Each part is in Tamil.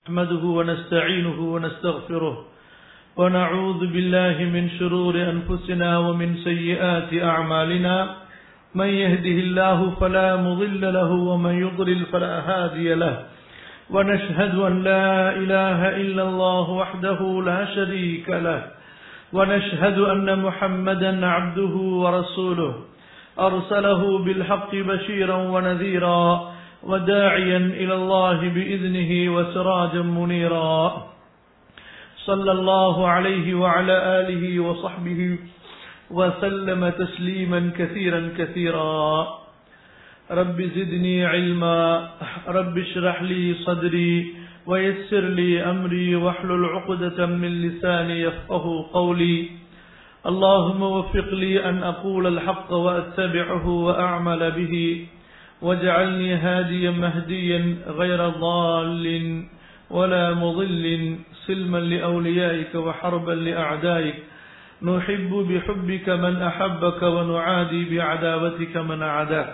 نحمده ونستعينه ونستغفره ونعوذ بالله من شرور أنفسنا ومن سيئات أعمالنا من يهده الله فلا مضل له ومن يضلل فلا هادي له ونشهد أن لا إله إلا الله وحده لا شريك له ونشهد أن محمدا عبده ورسوله أرسله بالحق بشيرا ونذيرا وداعيا إلى الله بإذنه وسراجا منيرا صلى الله عليه وعلى آله وصحبه وسلم تسليما كثيرا كثيرا رب زدني علما رب اشرح لي صدري ويسر لي أمري واحلل عقدة من لساني يفقه قولي اللهم وفق لي أن أقول الحق وأتبعه وأعمل به واجعلني هاديا مهديا غير ضال ولا مضل سلما لأوليائك وحربا لأعدائك نحب بحبك من أحبك ونعادي بعداوتك من عداك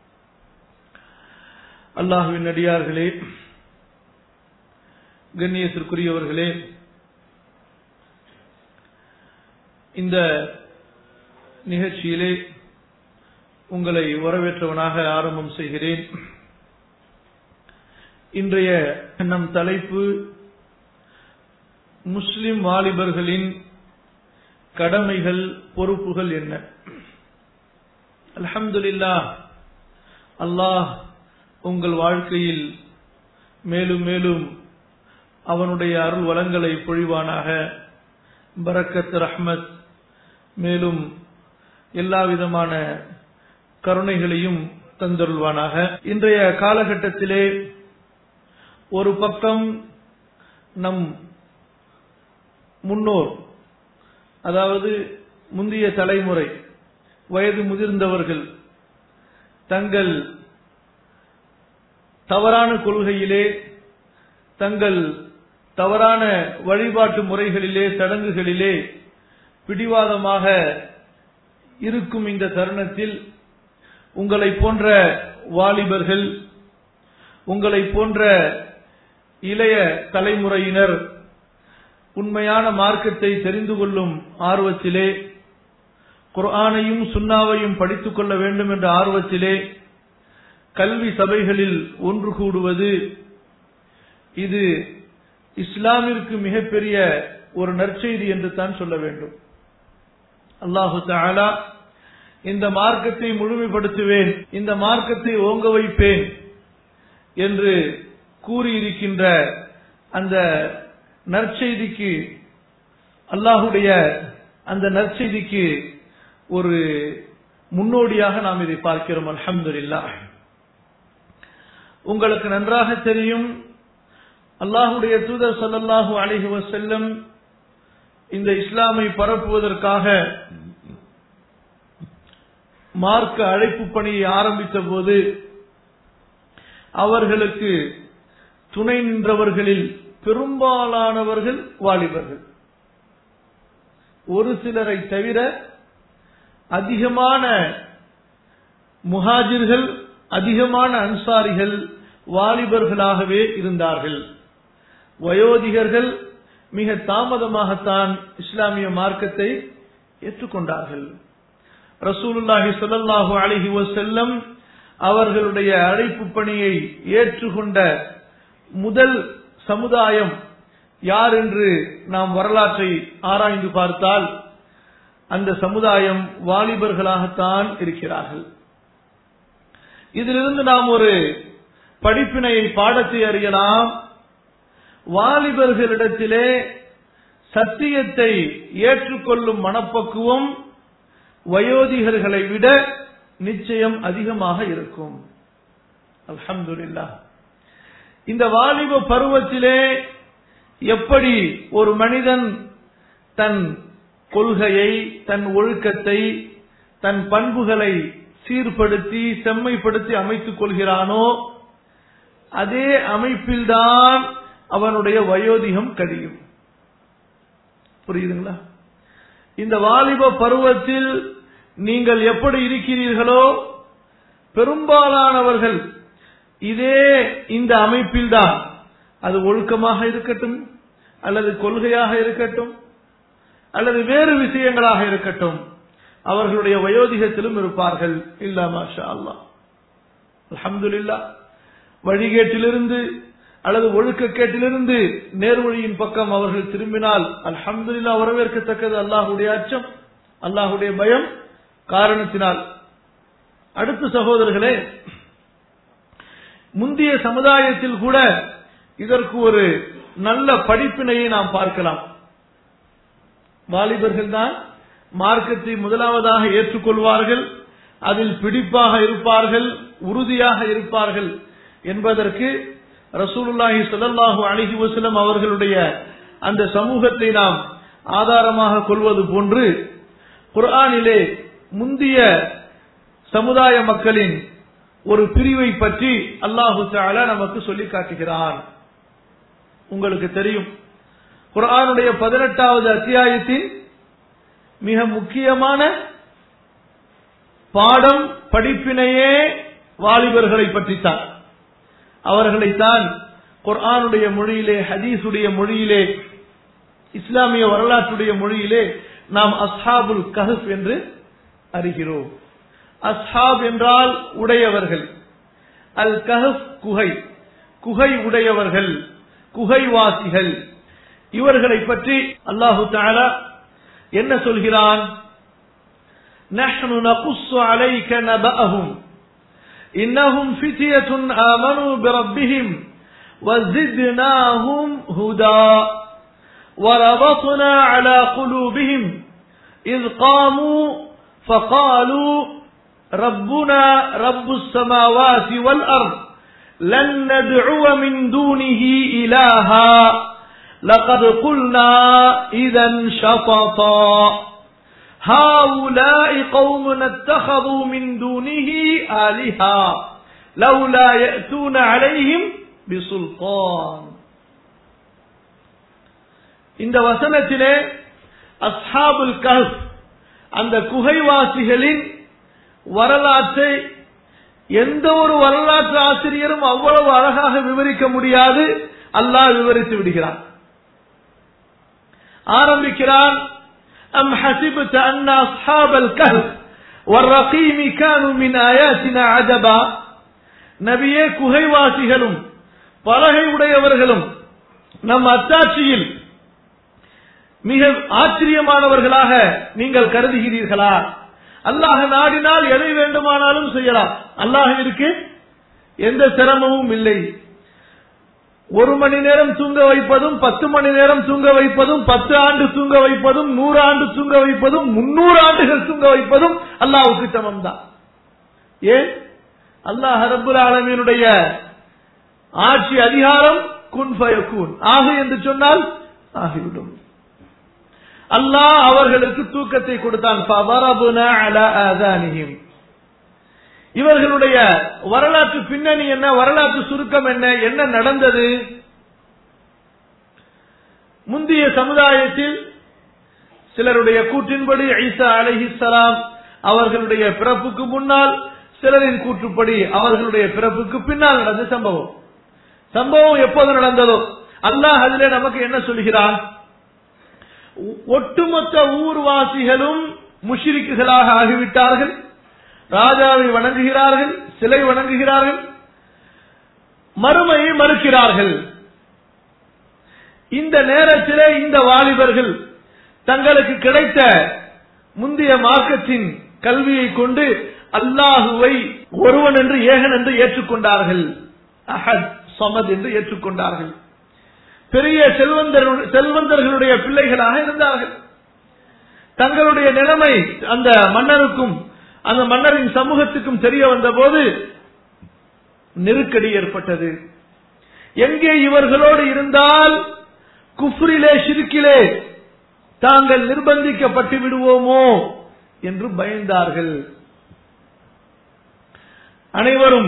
அல்லாஹுவின் அடியார்களே கண்ணியத்திற்குரியவர்களே இந்த நிகழ்ச்சியிலே உங்களை வரவேற்றவனாக ஆரம்பம் செய்கிறேன் இன்றைய நம் தலைப்பு முஸ்லிம் வாலிபர்களின் கடமைகள் பொறுப்புகள் என்ன அல்ஹம்துலில்லா அல்லாஹ் உங்கள் வாழ்க்கையில் மேலும் மேலும் அவனுடைய அருள் வளங்களை பொழிவானாக பரக்கத் ரஹ்மத் மேலும் எல்லா விதமான கருணைகளையும் தந்தருள்வானாக இன்றைய காலகட்டத்திலே ஒரு பக்கம் நம் முன்னோர் அதாவது முந்தைய தலைமுறை வயது முதிர்ந்தவர்கள் தங்கள் தவறான கொள்கையிலே தங்கள் தவறான வழிபாட்டு முறைகளிலே சடங்குகளிலே பிடிவாதமாக இருக்கும் இந்த தருணத்தில் உங்களை போன்ற வாலிபர்கள் உங்களை போன்ற இளைய தலைமுறையினர் உண்மையான மார்க்கத்தை தெரிந்து கொள்ளும் ஆர்வத்திலே குர்ஆனையும் சுண்ணாவையும் படித்துக் கொள்ள வேண்டும் என்ற ஆர்வத்திலே கல்வி சபைகளில் ஒன்று கூடுவது இது இஸ்லாமிற்கு மிகப்பெரிய ஒரு நற்செய்தி என்று தான் சொல்ல வேண்டும் அல்லாஹு தாலா இந்த மார்க்கத்தை முழுமைப்படுத்துவேன் இந்த மார்க்கத்தை ஓங்க வைப்பேன் என்று கூறியிருக்கின்ற அந்த நற்செய்திக்கு அல்லாஹுடைய அந்த நற்செய்திக்கு ஒரு முன்னோடியாக நாம் இதை பார்க்கிறோம் அலமதுல்லா உங்களுக்கு நன்றாக தெரியும் அல்லாஹுடைய தூதர் சல்லாஹூ அலிஹி வசல்லம் இந்த இஸ்லாமை பரப்புவதற்காக மார்க்க அழைப்பு பணியை ஆரம்பித்த போது அவர்களுக்கு துணை நின்றவர்களில் பெரும்பாலானவர்கள் வாலிபர்கள் ஒரு சிலரை தவிர அதிகமான முஹாஜிர்கள் அதிகமான அன்சாரிகள் வாலிபர்களாகவே இருந்தார்கள் வயோதிகர்கள் மிக தாமதமாகத்தான் இஸ்லாமிய மார்க்கத்தை ஏற்றுக்கொண்டார்கள் ரசூலுல்லாஹி சொல்லல்லாஹு அலிஹி வசல்லம் அவர்களுடைய அழைப்பு பணியை ஏற்றுக்கொண்ட முதல் சமுதாயம் யார் என்று நாம் வரலாற்றை ஆராய்ந்து பார்த்தால் அந்த சமுதாயம் வாலிபர்களாகத்தான் இருக்கிறார்கள் இதிலிருந்து நாம் ஒரு படிப்பினையை பாடத்தை அறியலாம் வாலிபர்களிடத்திலே சத்தியத்தை ஏற்றுக்கொள்ளும் மனப்பக்குவம் வயோதிகர்களை விட நிச்சயம் அதிகமாக இருக்கும் அல்ஹம்துல்லா இந்த வாலிப பருவத்திலே எப்படி ஒரு மனிதன் தன் கொள்கையை தன் ஒழுக்கத்தை தன் பண்புகளை சீர்படுத்தி செம்மைப்படுத்தி அமைத்துக் கொள்கிறானோ அதே அமைப்பில்தான் அவனுடைய வயோதிகம் கடியும் புரியுதுங்களா இந்த வாலிப பருவத்தில் நீங்கள் எப்படி இருக்கிறீர்களோ பெரும்பாலானவர்கள் இதே இந்த அமைப்பில்தான் அது ஒழுக்கமாக இருக்கட்டும் அல்லது கொள்கையாக இருக்கட்டும் அல்லது வேறு விஷயங்களாக இருக்கட்டும் அவர்களுடைய வயோதிகத்திலும் இருப்பார்கள் இல்லா மாஷா அல்லா அல்ஹம்துலில்லா வழிகேட்டிலிருந்து அல்லது ஒழுக்கக்கேட்டிலிருந்து நேர்வழியின் பக்கம் அவர்கள் திரும்பினால் அல்ஹம்துலில்லா வரவேற்கத்தக்கது அல்லாஹுடைய அச்சம் அல்லாஹுடைய பயம் காரணத்தினால் அடுத்த சகோதரர்களே முந்தைய சமுதாயத்தில் கூட இதற்கு ஒரு நல்ல படிப்பினையை நாம் பார்க்கலாம் வாலிபர்கள் தான் மார்க்கத்தை முதலாவதாக ஏற்றுக்கொள்வார்கள் அதில் பிடிப்பாக இருப்பார்கள் உறுதியாக இருப்பார்கள் என்பதற்கு ரசூலுல்லாஹி ஸல்லல்லாஹு அலைஹி வஸல்லம் அவர்களுடைய அந்த சமூகத்தை நாம் ஆதாரமாக கொள்வது போன்று குர்ஆனிலே முந்திய சமுதாய மக்களின் ஒரு பிரிவை பற்றி அல்லாஹு தஆலா நமக்கு சொல்லி காட்டுகிறான் உங்களுக்கு தெரியும் குர்ஆனுடைய பதினெட்டாவது அத்தியாயத்தின் மிக முக்கியமான பாடம் படிப்பினையே வாலிபர்களை பற்றித்தான் அவர்களைத்தான் குர்ஆனுடைய மொழியிலே ஹதீஸுடைய மொழியிலே இஸ்லாமிய வரலாற்றுடைய மொழியிலே நாம் அஸ்ஹாபுல் கஹப் என்று அறிகிறோம் அஸ்ஹாப் என்றால் உடையவர்கள் அல் கஹப் குகை குகை உடையவர்கள் குகைவாசிகள் இவர்களை பற்றி அல்லாஹு தாலா என்ன சொல்கிறான் نحن نقص عليك نبأهم إنهم فتية آمنوا بربهم وزدناهم هدى وربطنا على قلوبهم إذ قاموا فقالوا ربنا رب السماوات والأرض لن ندعو من دونه إلها لقد قلنا إذا شططا هؤلاء قوم اتخذوا من دونه آلهة لولا يأتون عليهم بسلطان இந்த வசனத்திலே அஸ்ஹாபுல் கஹ் அந்த குகைவாசிகளின் வரலாற்றை எந்த ஒரு வரலாற்று ஆசிரியரும் அவ்வளவு அழகாக விவரிக்க முடியாது அல்லாஹ் விவரித்து விடுகிறான் ஆரம்பிக்கிறான் அம் ஹசிபுத்த அன்னா அஸ்ஹாபல் கஹ் والرقيم كانوا من آياتنا عجبا நபியே குகைவாசிகளும் பலகை உடையவர்களும் நம் அத்தாட்சியில் மிக ஆச்சரியமானவர்களாக நீங்கள் கருதுகிறீர்களா அல்லாஹ் நாடினால் எதை வேண்டுமானாலும் செய்யலாம் அல்லாஹிற்கு எந்த சிரமமும் இல்லை ஒரு மணி நேரம் தூங்க வைப்பதும் பத்து மணி நேரம் தூங்க வைப்பதும் பத்து ஆண்டு தூங்க வைப்பதும் நூறு ஆண்டு தூங்க வைப்பதும் முன்னூறு ஆண்டுகள் தூங்க வைப்பதும் அல்லாஹுக்கு சமம் தான் ஏன் அல்லாஹ் ரபுல் ஆலமீனுடைய ஆட்சி அதிகாரம் குன் ஃபயக்கூன் ஆகு என்று சொன்னால் ஆகிவிடும் அல்லாஹ் அவர்களுக்கு தூக்கத்தை கொடுத்தான் இவர்களுடைய வரலாற்று பின்னணி என்ன வரலாற்று சுருக்கம் என்ன என்ன நடந்தது முந்தைய சமுதாயத்தில் சிலருடைய கூற்றின்படி ஐசா அலஹிசலாம் அவர்களுடைய பிறப்புக்கு முன்னால் சிலரின் கூற்றுப்படி அவர்களுடைய பிறப்புக்கு பின்னால் நடந்த சம்பவம் சம்பவம் எப்போது நடந்ததோ அல்லாஹ் அதிலே நமக்கு என்ன சொல்கிறான் ஒட்டுமொத்த ஊர்வாசிகளும் முஷிரிக்குகளாக ஆகிவிட்டார்கள் ராஜாவை வணங்குகிறார்கள் சிலை வணங்குகிறார்கள் மறுமையை மறுக்கிறார்கள் இந்த நேரத்திலே இந்த வாலிபர்கள் தங்களுக்கு கிடைத்த முந்தைய மார்க்கத்தின் கல்வியை கொண்டு அல்லாஹுவை ஒருவன் என்று ஏகன் என்று ஏற்றுக்கொண்டார்கள் அஹத் சமத் என்று ஏற்றுக்கொண்டார்கள் பெரிய செல்வந்தர் செல்வந்தர்களுடைய பிள்ளைகளாக இருந்தார்கள் தங்களுடைய நிலைமை அந்த மன்னருக்கும் அந்த மன்னரின் சமூகத்துக்கும் தெரிய வந்த போது நெருக்கடி ஏற்பட்டது எங்கே இவர்களோடு இருந்தால் குஃப்ரிலே சிறுக்கிலே தாங்கள் நிர்பந்திக்கப்பட்டு விடுவோமோ என்று பயந்தார்கள் அனைவரும்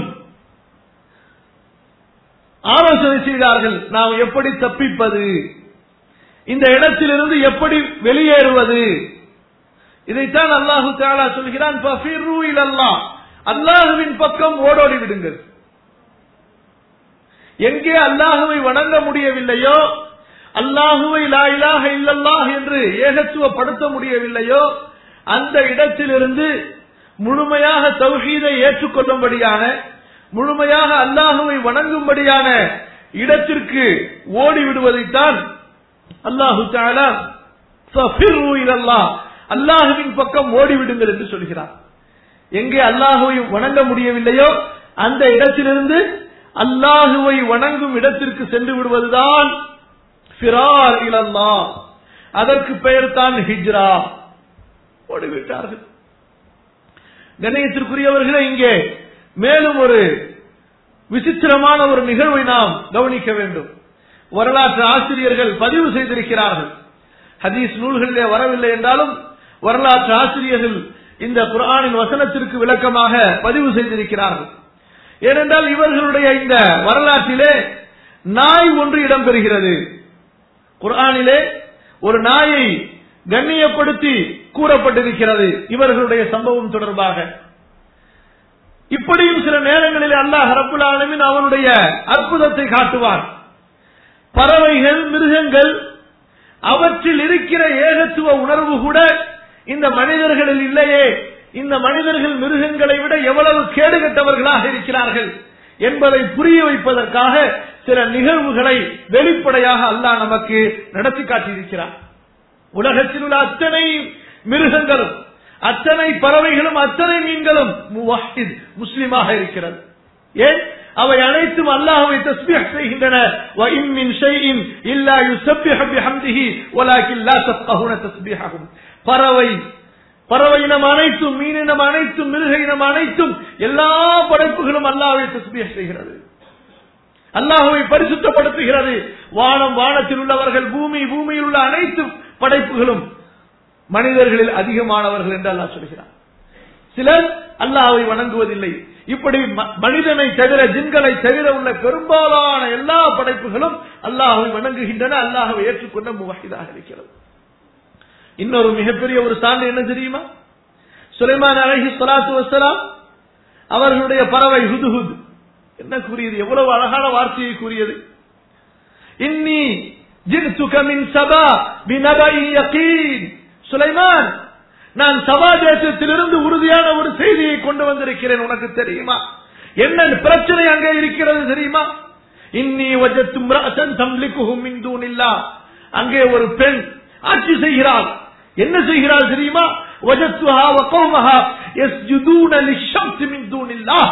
ஆலோசனை செய்தார்கள் நாம் எப்படி தப்பிப்பது இந்த இடத்திலிருந்து எப்படி வெளியேறுவது இதைத்தான் அல்லாஹு தாலா சொல்கிறான் அல்லாஹுவின் பக்கம் ஓடோடி விடுங்கள் எங்கே அல்லாஹுவை வணங்க முடியவில்லையோ அல்லாஹுவை லா இலாஹ இல்லல்லாஹ் என்று ஏகத்துவப்படுத்த முடியவில்லையோ அந்த இடத்திலிருந்து முழுமையாக தௌஹீதை ஏற்றுக்கொள்ளும்படியான முழுமையாக அல்லாஹுவை வணங்கும்படியான இடத்திற்கு ஓடிவிடுவதைத்தான் அல்லாஹு தாலா ஃபஃபிர்ரு இலல்லாஹ் அல்லாஹுவின் பக்கம் ஓடிவிடுங்கள் என்று சொல்கிறார் எங்கே அல்லாஹுவை வணங்க முடியவில்லையோ அந்த இடத்திலிருந்து அல்லாஹுவை வணங்கும் இடத்திற்கு சென்று விடுவதுதான் ஃபிரார் இலல்லாஹ் அதற்கு பெயர் தான் ஹிஜ்ரா ஓடிவிட்டார்கள் கணேசத்திற்குரியவர்களே இங்கே மேலும் ஒரு விசித்திரமான ஒரு நிகழ்வை நாம் கவனிக்க வேண்டும் வரலாற்று ஆசிரியர்கள் பதிவு செய்திருக்கிறார்கள் ஹதீஸ் நூல்களிலே வரவில்லை என்றாலும் வரலாற்று ஆசிரியர்கள் இந்த குர்ஆனின் வசனத்திற்கு விளக்கமாக பதிவு செய்திருக்கிறார்கள் ஏனென்றால் இவர்களுடைய இந்த வரலாற்றிலே நாய் ஒன்று இடம்பெறுகிறது குர்ஆனிலே ஒரு நாயை கண்ணியப்படுத்தி கூறப்பட்டிருக்கிறது இவர்களுடைய சம்பவம் தொடர்பாக இப்படியும் சில நேரங்களில் அல்லாஹ் ரப்புல் ஆலமீன் அவனுடைய அற்புதத்தை காட்டுவார் பறவைகள் மிருகங்கள் அவற்றில் இருக்கிற ஏகத்துவ உணர்வு கூட இந்த மனிதர்களில் இல்லையே இந்த மனிதர்கள் மிருகங்களை விட எவ்வளவு கேடுகட்டவர்களாக இருக்கிறார்கள் என்பதை புரிய வைப்பதற்காக சில நிகழ்வுகளை வெளிப்படையாக அல்லாஹ் நமக்கு நடத்தி காட்டியிருக்கிறார் உலகத்தில் உள்ள அத்தனை மிருகங்களும் அத்தனை பறவைகளும் அத்தனை மீன்களும் முவாஹித் முஸ்லிமாக இருக்கிறது ஏன் அவை அனைத்தும் அல்லாஹ்வை தஸ்பீஹ் செய்கின்றன வ இன் மின் ஷைஇன் இல்லா யுஸப்பிஹு பிஹம்திஹி வலாக்கின் லா தஃகஹூன தஸ்பீஹஹும் பறவை பறவை இனம் அனைத்தும் மீன் இனம் அனைத்தும் மிருக இனம் அனைத்தும் எல்லா படைப்புகளும் அல்லாஹ்வை தஸ்பீஹ் செய்கிறது அல்லாஹ்வை பரிசுத்தப்படுத்துகிறது வானம் வானத்தில் உள்ளவர்கள் பூமி பூமியில் உள்ள அனைத்து படைப்புகளும் மனிதர்களில் அதிகமானவர்கள் என்று அல்லாஹ் சொல்கிறார் சிலர் அல்லாஹ்வை வணங்குவதில்லை இப்படி ம- மனிதனை தவிர ஜின்களை தவிர உள்ள பெரும்பாலான எல்லா படைப்புகளும் அல்லாஹ்வை வணங்குகின்றன அல்லாஹ்வை ஏற்றுக்கொண்ட முவஹிதாக இருக்கிறது இன்னொரு மிகப்பெரிய ஒரு சான்று என்ன தெரியுமா சுலைமான் அலைஹி ஸலாத்து வஸ்ஸலாம் அவர்களுடைய பறவை ஹுதுஹுத் என்ன கூறியது எவ்வளவு அழகான வார்த்தையை கூறியது இன்னி ஜின்துக மின் சபா பினபை யகீன் சுலைமான் நான் சபா தேசத்திலிருந்து உறுதியான ஒரு செய்தியை கொண்டு வந்திருக்கிறேன் உனக்கு தெரியுமா என்ன பிரச்சனை அங்கே இருக்கிறது தெரியுமா இன்னி வஜத்து இம்ரஅத்தன் தம்லிக்குஹும் மின் தூனில்லாஹ் அங்கே ஒரு பெண் ஆட்சி செய்கிறாள் என்ன செய்கிறாள் தெரியுமா வஜத்துஹா வ கௌமஹா யஸ்ஜுதூன லிஷம்ஸி மின் தூனில்லாஹ்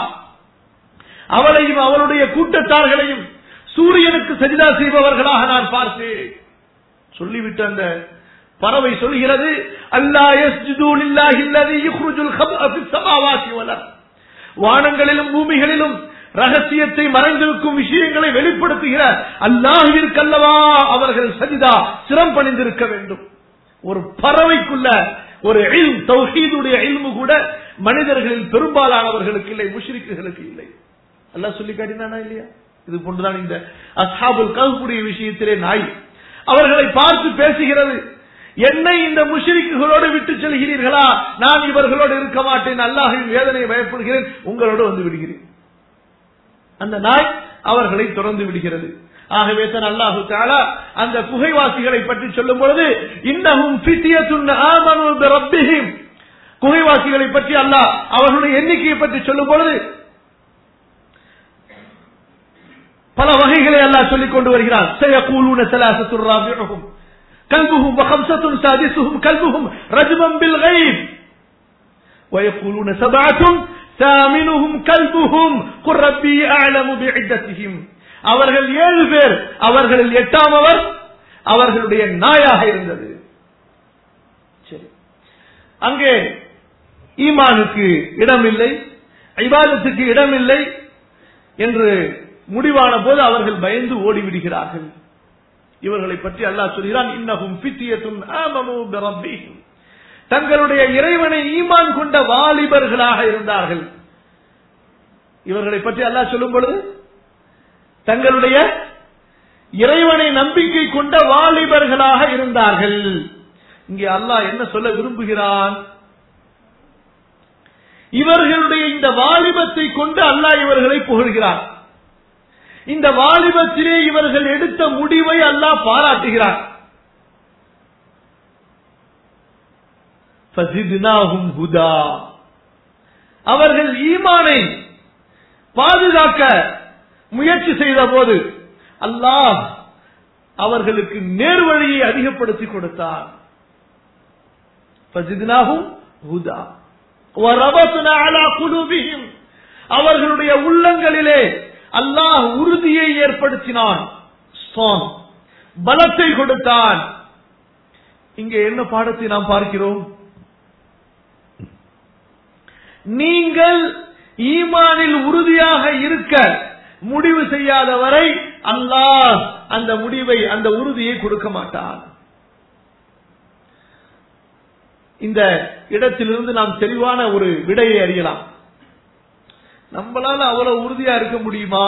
அவளையும் அவளுடைய கூட்டத்தார்களையும் சூரியனுக்கு சஜிதா செய்பவர்களாக நான் பார்த்தேன் சொல்லிவிட்டு அந்த பறவை சொல்கிறது அல்லா யஸ்ஜுது லில்லாஹி அல்லதி யுக்ரிஜுல் கப்அ ஃபிஸ் ஸமாவாதி வல் அர்த் வானங்களிலும் பூமிகளிலும் ரகசியத்தை மறைந்திருக்கும் விஷயங்களை வெளிப்படுத்துகிற அல்லாஹ்விற்கல்லவா அவர்கள் சஜிதா சிரம் பணிந்திருக்க வேண்டும் ஒரு பறவைக்குள்ள ஒரு இல்ம் தௌஹீதுடைய இல்மு கூட மனிதர்களில் பெரும்பாலானவர்களுக்கு இல்லை முஷ்ரிக்குகளுக்கு இல்லை அல்லாஹ் சொல்லி காட்டினானா இல்லையா இது போன்றுதான் இந்த அஸ்ஹாபுல் கஹ்புடைய விஷயத்திலே நாய் அவர்களை பார்த்து பேசுகிறது என்னை இந்த முஷ்ரிக்குகளோடு விட்டு செல்கிறீர்களா நான் இவர்களோடு இருக்க மாட்டேன் அல்லாஹின் வேதனை பயப்படுகிறேன் உங்களோடு வந்து விடுகிறேன் அந்த நாய் அவர்களை தொடர்ந்து விடுகிறது ஆகவே தான் அல்லாஹு தாலா அந்த குகைவாசிகளை பற்றி சொல்லும் பொழுது இன்னமும் ஃபித்யத்துன் ஆமனு பிரப்பிஹிம் குகைவாசிகளை பற்றி அல்லாஹ் அவர்களுடைய எண்ணிக்கையை பற்றி சொல்லும் பொழுது பல வகைகளை அல்லாஹ் சொல்லிக் கொண்டு வருகிறார் سيقولون ثلاثة رابعهم كلبهم وخمسة سادسهم كلبهم رجما بالغيب ويقولون سبعة ثامنهم كلبهم قل ربي أعلم بعدتهم அவர்கள் ஏழு பேர் அவர்களில் எட்டாமவர் அவர்களுடைய நாயாக இருந்தது சரி அங்கே ஈமானுக்கு இடமில்லை ஐபாதத்துக்கு இடமில்லை என்று முடிவான போது அவர்கள் பயந்து ஓடிவிடுகிறார்கள் இவர்களை பற்றி அல்லாஹ் சொல்கிறான் இன்னகும் பித்தியத்தும் ஆமனு பிரப்பிஹிம் தங்களுடைய இறைவனை ஈமான் கொண்ட வாலிபர்களாக இருந்தார்கள் இவர்களை பற்றி அல்லாஹ் சொல்லும் பொழுது தங்களுடைய இறைவனை நம்பிக்கை கொண்ட வாலிபர்களாக இருந்தார்கள் இங்கே அல்லாஹ் என்ன சொல்ல விரும்புகிறான் இவர்களுடைய இந்த வாலிபத்தை கொண்டு அல்லாஹ் இவர்களை புகழ்கிறார் இந்த வாலிபத்திலே இவர்கள் எடுத்த முடிவை அல்லாஹ் பாராட்டுகிறார் ஃபஸித்னாஹும் ஹுதா அவர்கள் ஈமானை பாதுகாக்க முயற்சி செய்த போது அல்லாஹ் அவர்களுக்கு நேர்வழியை அதிகப்படுத்தி கொடுத்தார் ஃபஸித்னாஹும் ஹுதா وَرَبَطْنَا عَلَى قُلُوبِهِمْ அவர்களுடைய உள்ளங்களிலே அல்லாஹ் உறுதியை ஏற்படுத்தினான் ஸ்ட்ராங் பலத்தை கொடுத்தான் இங்கே என்ன பாடத்தை நாம் பார்க்கிறோம் நீங்கள் ஈமானில் உறுதியாக இருக்க முடிவு செய்யாத வரை அல்லாஹ் அந்த முடிவை அந்த உறுதியை கொடுக்க மாட்டான் இந்த இடத்திலிருந்து நாம் தெளிவான ஒரு விடையை அறியலாம் நம்மளால அவ்வளவு உறுதியா இருக்க முடியுமா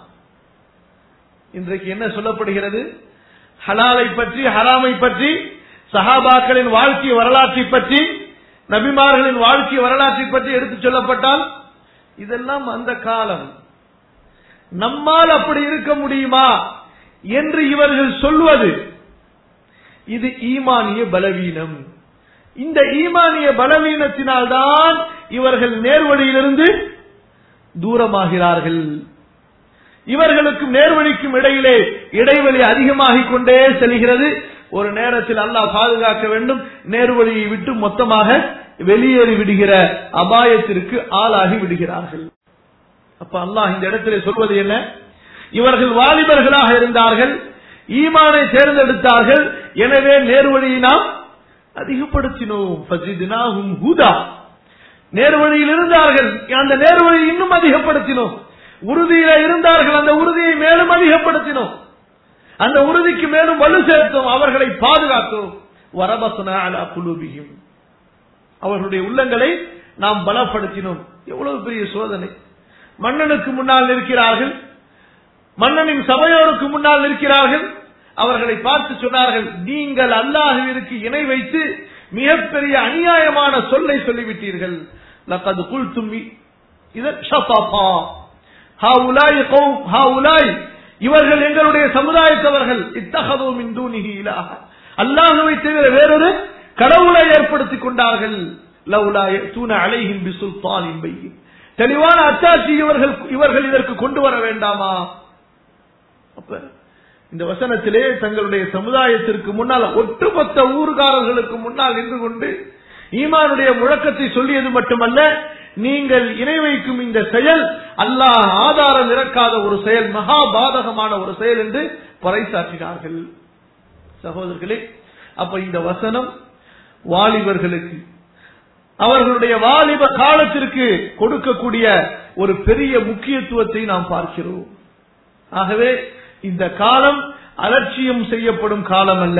இன்றைக்கு என்ன சொல்லப்படுகிறது ஹலாலை பற்றி ஹராமை பற்றி சஹாபாக்களின் வாழ்க்கை வரலாற்றை பற்றி நபிமார்களின் வாழ்க்கை வரலாற்றை பற்றி எடுத்துச் சொல்லப்பட்டால் இதெல்லாம் அந்த காலம் நம்மால் அப்படி இருக்க முடியுமா என்று இவர்கள் சொல்வது இது ஈமானிய பலவீனம் இந்த ஈமானிய பலவீனத்தினால்தான் இவர்கள் நேர்வழியிலிருந்து தூரமாகிறார்கள் இவர்களுக்கும் நேர்வழிக்கும் இடையிலே இடைவெளி அதிகமாகிக் கொண்டே செல்கிறது ஒரு நேரத்தில் அல்லாஹ் பாதுகாக்க வேண்டும் நேர்வழியை விட்டு மொத்தமாக வெளியேறி விடுகிற அபாயத்திற்கு ஆளாகி விடுகிறார்கள் அப்ப அல்லாஹ் இந்த இடத்திலே சொல்வது என்ன இவர்கள் வாலிபர்களாக இருந்தார்கள் ஈமானை தேர்ந்தெடுத்தார்கள் எனவே நேர்வழியை நாம் அதிகப்படுத்தினோம் ஃபஸித்னாஹும் ஹுதா நேர்வழியில் இருந்தார்கள் அந்த நேர்வழியை இன்னும் அதிகப்படுத்தினோம் உறுதியில இருந்தார்கள் அந்த உறுதியை மேலும் அதிகப்படுத்தினோம் அந்த உறுதிக்கு மேலும் வலு சேர்த்தோம் அவர்களை பாதுகாத்தோம் வரபசனா அலா குலூபிஹிம் அவர்களுடைய உள்ளங்களை நாம் பலப்படுத்தினோம் எவ்வளவு பெரிய சோதனை மன்னனுக்கு முன்னால் நிற்கிறார்கள் மன்னனின் சபையோருக்கு முன்னால் நிற்கிறார்கள் அவர்களை பார்த்து சொன்னார்கள் நீங்கள் அல்லாஹுவிற்கு இணை வைத்து மிகப்பெரிய அநியாயமான சொல்லை சொல்லிவிட்டீர்கள் லக்கது குல்தும் இதன் ஷஃபாஃபா ஹாவுலாய் கௌம் ஹாவுலாய் இவர்கள் எங்களுடைய சமுதாயத்தவர்கள் இத்தகதோ மின் தூணிகி இலாஹ அல்லாஹுவை தவிர வேறொரு கடவுளை ஏற்படுத்திக் கொண்டார்கள் லவுலா தூண அலைஹிம் பி சுல்தான் தெளிவான அத்தாட்சி இவர்கள் இவர்கள் இதற்கு கொண்டு வர வேண்டாமா அப்ப இந்த வசனத்திலே தங்களுடைய சமுதாயத்திற்கு முன்னால் ஒட்டுமொத்த ஊர்காரர்களுக்கு முன்னால் நின்று கொண்டு ஈமானுடைய முழக்கத்தை சொல்லியது மட்டுமல்ல நீங்கள் இணை வைக்கும் இந்த செயல் அல்லாஹ் ஆதாரம் இறக்காத ஒரு செயல் மகா பாதகமான ஒரு செயல் என்று பறைசாற்றினார்கள் சகோதரர்களே அப்ப இந்த வசனம் வாலிபர்களுக்கு அவர்களுடைய வாலிப காலத்திற்கு கொடுக்கக்கூடிய ஒரு பெரிய முக்கியத்துவத்தை நாம் பார்க்கிறோம் ஆகவே இந்த காலம் அலட்சியம் செய்யப்படும் காலம் அல்ல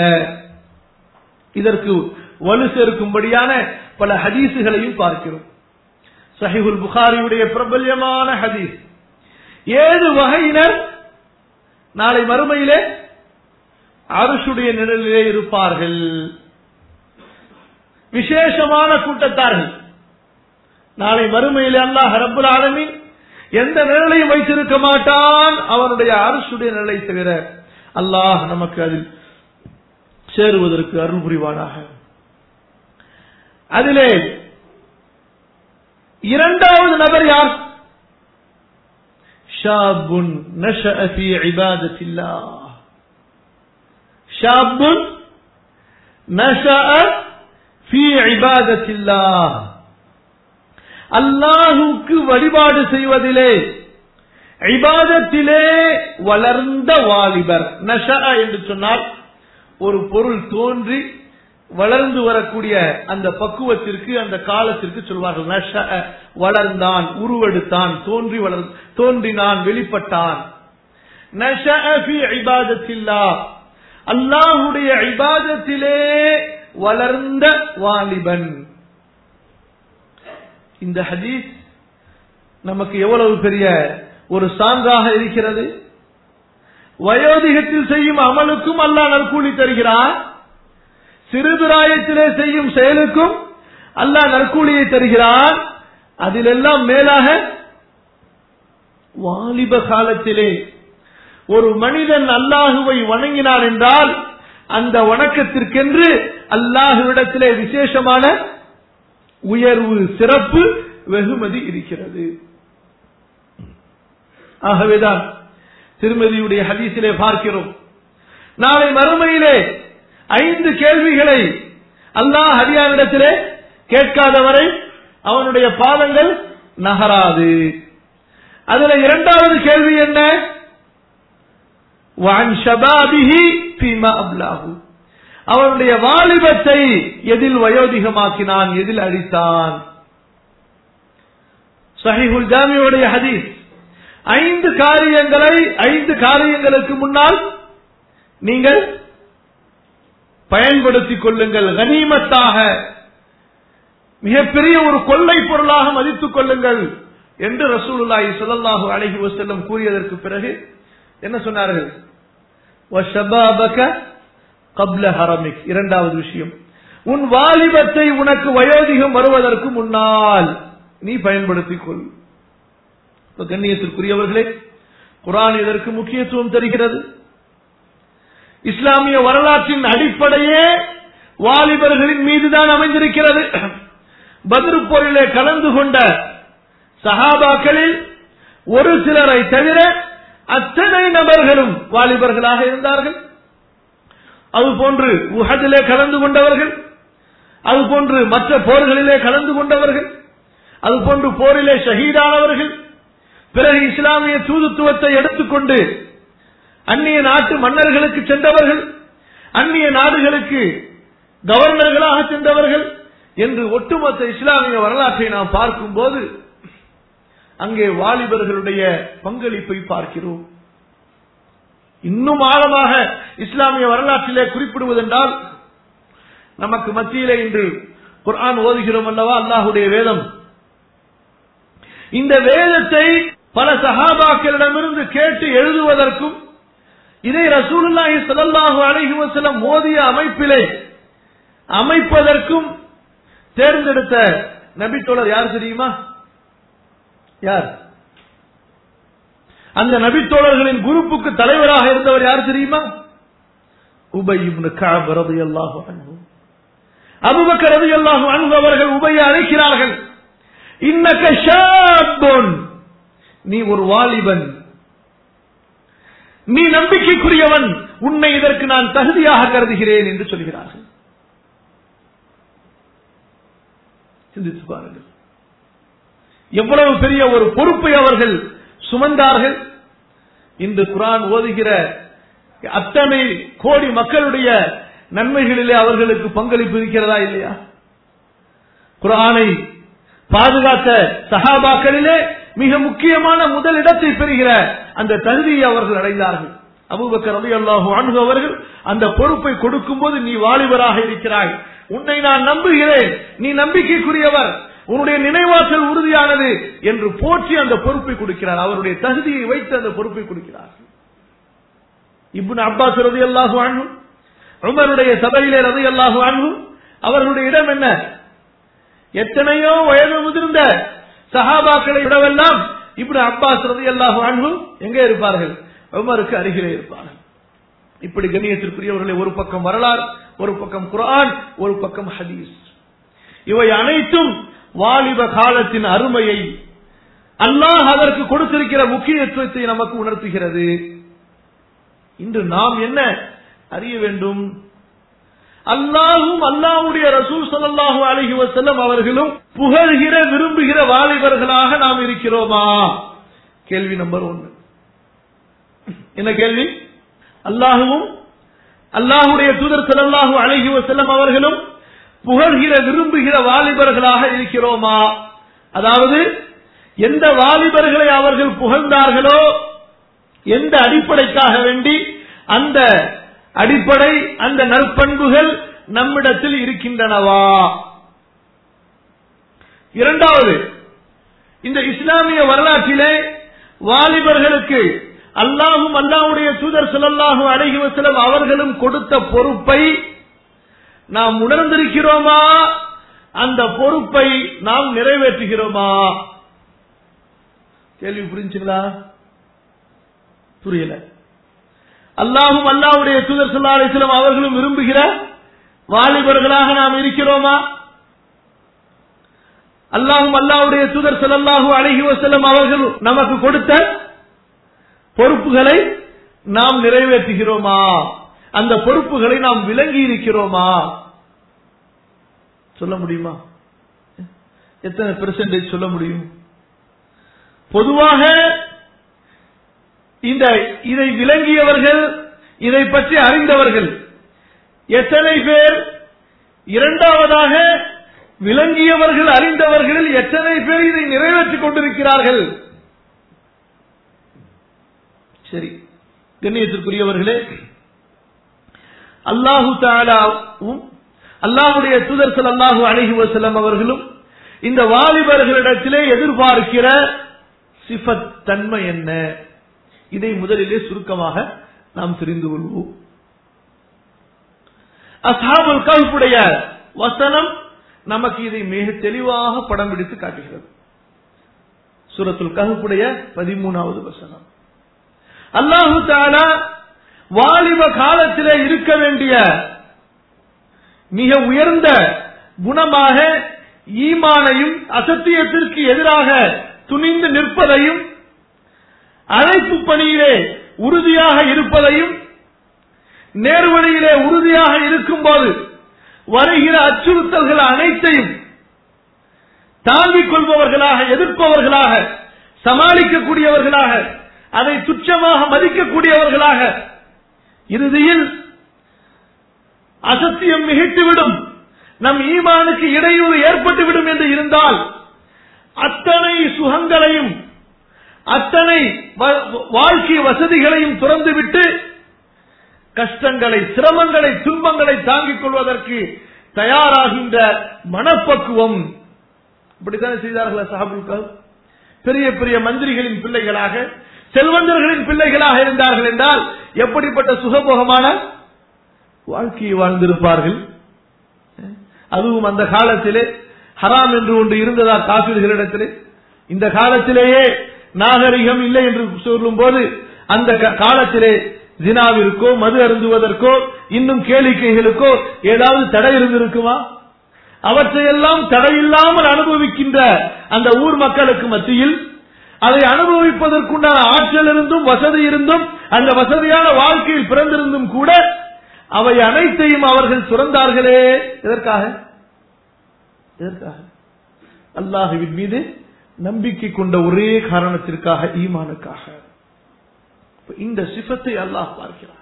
இதற்கு வலு சேர்க்கும்படியான பல ஹதீசுகளையும் பார்க்கிறோம் சஹிபுல் புகாரியுடைய பிரபல்யமான ஹதீஸ் ஏழு வகையினர் நாளை மறுமையிலே அரசுடைய நிழலிலே இருப்பார்கள் விசேஷமான கூட்டத்தார்கள் நாளை மறுமையிலே அல்லாஹ் ரப்புல் ஆலமீன் எந்த நிழலையும் வைத்திருக்க மாட்டான் அவனுடைய அரசுடைய நிலை தவிர அல்லாஹ் நமக்கு அதில் சேருவதற்கு அருள் புரிவானாக அதிலே இரண்டாவது நபர் யார் ஷாபுன் நஷஅ ஃபீ இபாதத்தில்லாஹ் ஷாபுன் நஷஅ ஃபீ இபாதத்தில்லாஹ் அல்லாஹுக்கு வழிபாடு செய்வதிலே இபாதத்திலே வளர்ந்த வாலிபர் நஷா என்று சொன்னால் ஒரு பொருள் தோன்றி வளர்ந்து வரக்கூடிய அந்த பக்குவத்திற்கு அந்த காலத்திற்கு சொல்வார்கள் நஷ வளர்ந்தான் உருவெடுத்தான் தோன்றி வளர் தோன்றினான் வெளிப்பட்டான் இபாதத்தில்லா அல்லாஹுடைய இபாதத்திலே வளர்ந்த வாலிபன் இந்த ஹதீஸ் நமக்கு எவ்வளவு பெரிய ஒரு சான்றாக இருக்கிறது வயோதிகத்தில் செய்யும் அமலுக்கும் அல்லாஹ் நற்கூலி தருகிறார் சிறுபிராயத்திலே செய்யும் செயலுக்கும் அல்லாஹ் நற்கூலியை தருகிறான் அதிலெல்லாம் மேலாக வாலிப காலத்திலே ஒரு மனிதன் அல்லாஹுவை வணங்கினான் என்றால் அந்த வணக்கத்திற்கென்று அல்லாஹுவிடத்திலே விசேஷமான உயர்வு சிறப்பு வெகுமதி இருக்கிறது ஆகவேதான் திருமதியுடைய ஹதீஸிலே பார்க்கிறோம் நாளை மறுமையிலே ஐந்து கேள்விகளை அல்லாஹ் ஹரியானிடத்திலே கேட்காதவரை அவனுடைய பாதங்கள் நகராது அதுல இரண்டாவது கேள்வி என்ன வான் ஷபாபிஹி ஃபீமா அப்லாஹு அவனுடைய வாலிபத்தை எதில் வயோதிகமாக்கினான் எதில் அழித்தான் சஹிஹுல் ஜாமியுடைய ஹதீஸ் ஐந்து காரியங்களை ஐந்து காரியங்களுக்கு முன்னால் நீங்கள் பயன்படுத்திக் கொள்ளுங்கள் கனிமத்தாக மிகப்பெரிய ஒரு கொள்ளை பொருளாக மதித்துக் கொள்ளுங்கள் என்று ரசூலுல்லாஹி ஸல்லல்லாஹு அலைஹி வஸல்லம் கூறியதற்கு பிறகு என்ன சொன்னார்கள் வஷபாபக கப்ல ஹரமிக் இரண்டாவது விஷயம் உன் வாலிபத்தை உனக்கு வயோதிகம் வருவதற்கு முன்னால் நீ பயன்படுத்திக் கொள் இப்ப கண்ணியத்திற்குரியவர்களே குரான் இதற்கு முக்கியத்துவம் தருகிறது இஸ்லாமிய வரலாற்றின் அடிப்படையே வாலிபர்களின் மீதுதான் அமைந்திருக்கிறது பதிரு போரிலே கலந்து கொண்ட சஹாபாக்களில் ஒரு சிலரை தவிர அத்தனை நபர்களும் வாலிபர்களாக இருந்தார்கள் அதுபோன்று உஹதிலே கலந்து கொண்டவர்கள் அதுபோன்று மற்ற போர்களிலே கலந்து கொண்டவர்கள் அதுபோன்று போரிலே ஷஹீதானவர்கள் பிறகு இஸ்லாமிய தூதுத்துவத்தை எடுத்துக்கொண்டு அந்நிய நாட்டு மன்னர்களுக்கு சென்றவர்கள் அந்நிய நாடுகளுக்கு கவர்னர்களாக சென்றவர்கள் என்று ஒட்டுமொத்த இஸ்லாமிய வரலாற்றை நாம் பார்க்கும்போது அங்கே வாலிபர்களுடைய பங்களிப்பை பார்க்கிறோம் இன்னும் ஆழமாக இஸ்லாமிய வரலாற்றிலே குறிப்பிடுவதென்றால் நமக்கு மத்தியிலே இன்று குர்ஆன் ஓதுகிறோம் அல்லவா அல்லாஹுடைய வேதம் இந்த வேதத்தை பல சஹாபாக்களிடமிருந்து கேட்டு எழுதுவதற்கும் இதை ரசூலுல்லாஹி ஸல்லல்லாஹு அலைஹி வஸல்லம் மோதிய அமைப்பிலே அமைப்பதற்கும் தேர்ந்தெடுத்த நபித்தோழர் யார் தெரியுமா யார் அந்த நபித்தோழர்களின் குரூப்புக்கு தலைவராக இருந்தவர் யார் தெரியுமா உபை இப்னு கஅப் ரலியல்லாஹு அன்ஹு அபூபக்கர் ரலியல்லாஹு அன்ஹு அவர்கள் உபையை அழைக்கிறார்கள் இன்னக ஷாபுன் நீ ஒரு வாலிபன் நீ நம்பிக்கைக்குரியவன் உன்னை இதற்கு நான் தகுதியாக கருதுகிறேன் என்று சொல்கிறார்கள் சிந்தித்து பாருங்கள் எவ்வளவு பெரிய ஒரு பொறுப்பை அவர்கள் சுமந்தார்கள் இன்று குரான் ஓதுகிற அத்தனை கோடி மக்களுடைய நன்மைகளிலே அவர்களுக்கு பங்களிப்பு இருக்கிறதா இல்லையா குரானை பாதுகாத்த சஹாபாக்களிலே மிக முக்கியமான முதல் இடத்தை பெறுகிற அந்த தகுதியை அவர்கள் அடைந்தார்கள் அபூபக்கர் ரலி அல்லாஹு அன்ஹு அவர்கள் அந்த பொறுப்பை கொடுக்கும் போது நீ வாலிபராக இருக்கிறாய் உன்னை நான் நம்புகிறேன் நீ நம்பிக்கைக்குரியவர் உன்னுடைய நினைவாற்றல் உறுதியானது என்று போற்றி அந்த பொறுப்பை கொடுக்கிறார் அவருடைய தகுதியை வைத்து அந்த பொறுப்பை கொடுக்கிறார் இப்னு அப்பாஸ் ரதி அல்லாஹு அன்ஹு உமருடைய சபையிலே ரதி அல்லாஹு அன்ஹு அவர்களுடைய இடம் என்ன எத்தனையோ வயது முதிர்ந்த சஹாபாக்களை விடவெல்லாம் இப்படி அப்பாஸ் ரதி அல்லாஹு அன்பு எங்கே இருப்பார்கள் உமருக்கு அருகிலே இருப்பார்கள் இப்படி கண்ணியத்திற்குரியவர்களை ஒரு பக்கம் வரலாறு ஒரு பக்கம் குரான் ஒரு பக்கம் ஹதீஸ் இவை அனைத்தும் வாலிப காலத்தின் அருமையை அல்லாஹ் அதற்கு கொடுத்திருக்கிற முக்கியத்துவத்தை நமக்கு உணர்த்துகிறது இன்று நாம் என்ன அறிய வேண்டும் அல்லாஹும் அல்லாஹுடைய ரசூல் ஸல்லல்லாஹு அலைஹி வஸல்லம் அவர்களும் புகழ்கிற விரும்புகிற வாலிபர்களாக நாம் இருக்கிறோமா கேள்வி நம்பர் ஒன்று என்ன கேள்வி அல்லாஹுவும் அல்லாஹுடைய தூதர் ஸல்லல்லாஹு அலைஹி வஸல்லம் அவர்களும் புகழ்கிற விரும்புகிற வாலிபர்களாக இருக்கிறோமா அதாவது எந்த வாலிபர்களை அவர்கள் புகழ்ந்தார்களோ எந்த அடிப்படைக்காக வேண்டி அந்த அடிப்படை அந்த நற்பண்புகள் நம்மிடத்தில் இருக்கின்றனவா இரண்டாவது இந்த இஸ்லாமிய வரலாற்றிலே வாலிபர்களுக்கு அல்லாஹும் அல்லாஹுடைய தூதர் ஸல்லல்லாஹு அலைஹி வஸல்லம் அவர்களும் கொடுத்த பொறுப்பை நாம் உணர்ந்திருக்கிறோமா அந்த பொறுப்பை நாம் நிறைவேற்றுகிறோமா கேள்வி புரிஞ்சுங்களா புரியல அல்லாஹும் அல்லாஹ்வுடைய தூதர் ஸல்லல்லாஹு அலைஹி வஸல்லம் அவர்களும் விரும்புகிற வாலிபர்களாக நாம் இருக்கிறோமா அல்லாஹும் அல்லாஹ்வுடைய தூதர் ஸல்லல்லாஹு அலைஹி வஸல்லம் அவர்கள் நமக்கு கொடுத்த பொறுப்புகளை நாம் நிறைவேற்றுகிறோமா அந்த பொறுப்புகளை நாம் விளங்கி இருக்கிறோமா சொல்ல முடியுமா எத்தனை பெர்சன்டேஜ் சொல்ல முடியும் பொதுவாக இந்த இதை விளங்கியவர்கள் இதை பற்றி அறிந்தவர்கள் எத்தனை பேர் இரண்டாவதாக விளங்கியவர்கள் அறிந்தவர்களில் எத்தனை பேர் இதை நிறைவேற்றிக் கொண்டிருக்கிறார்கள் சரி கண்ணியத்திற்குரியவர்களே அல்லாஹு தாலாவும் அல்லாஹுடைய தூதர் ஸல்லல்லாஹு அலைஹி வஸல்லம் அவர்களும் இந்த வாலிபர்களிடத்திலே எதிர்பார்க்கிற சிஃபத் தன்மை என்ன இதை முதலிலே சுருக்கமாக நாம் தெரிந்து கொள்வோம் அஸ்ஹாபுல் கஹ்ஃபுடைய வசனம் நமக்கு இதை மிக தெளிவாக படம் பிடித்து காட்டுகிறது சூரத்துல் கஹ்ஃபுடைய பதிமூணாவது வசனம் அல்லாஹு தாலா வாலிப காலத்திலே இருக்க வேண்டிய மிக உயர்ந்த குணமாக ஈமானையும் அசத்தியத்திற்கு எதிராக துணிந்து நிற்பதையும் அழைப்பு பணியிலே உறுதியாக இருப்பதையும் நேர்வழியிலே உறுதியாக இருக்கும்போது வருகிற அச்சுறுத்தல்கள் அனைத்தையும் தாங்கிக் கொள்பவர்களாக எதிர்ப்பவர்களாக சமாளிக்கக்கூடியவர்களாக அதை துச்சமாக மதிக்கக்கூடியவர்களாக இறுதியில் அசத்தியம் மிகைத்துவிடும் நம் ஈமானுக்கு இடையூறு ஏற்பட்டுவிடும் என்று இருந்தால் அத்தனை சுகங்களையும் அத்தனை வாழ்க்கை வசதிகளையும் துறந்துவிட்டு கஷ்டங்களை சிரமங்களை துன்பங்களை தாங்கிக் கொள்வதற்கு தயாராகின்ற மனப்பக்குவம் இப்படித்தானே செய்தார்கள் சஹாபுல்கள் பெரிய பெரிய மந்திரிகளின் பிள்ளைகளாக செல்வந்தர்களின் பிள்ளைகளாக இருந்தார்கள் என்றால் எப்படிப்பட்ட சுகபோகமான வாழ்க்கையை வாழ்ந்திருப்பார்கள் அதுவும் அந்த காலத்திலே ஹராம் என்று ஒன்று இருந்ததா காப்பீடுகளிடத்திலே இந்த காலத்திலேயே நாகரிகம் இல்லை என்று சொல்லும் போது அந்த காலத்திலே ஜினாவிற்கோ மது அருந்துவதற்கோ இன்னும் கேளிக்கைகளுக்கோ ஏதாவது தடை இருந்திருக்குமா அவற்றையெல்லாம் தடையில்லாமல் அனுபவிக்கின்ற அந்த ஊர் மக்களுக்கு மத்தியில் அதை அனுபவிப்பதற்குண்டான ஆற்றல் இருந்தும் வசதி இருந்தும் அந்த வசதியான வாழ்க்கையில் பிறந்திருந்தும் கூட அவை அனைத்தையும் அவர்கள் சுரந்தார்களே எதற்காக எதற்காக அல்லாஹுவின் மீது நம்பிக்கை கொண்ட ஒரே காரணத்திற்காக ஈமானுக்காக இந்த சிஃபத்தை அல்லாஹ் பார்க்கிறான்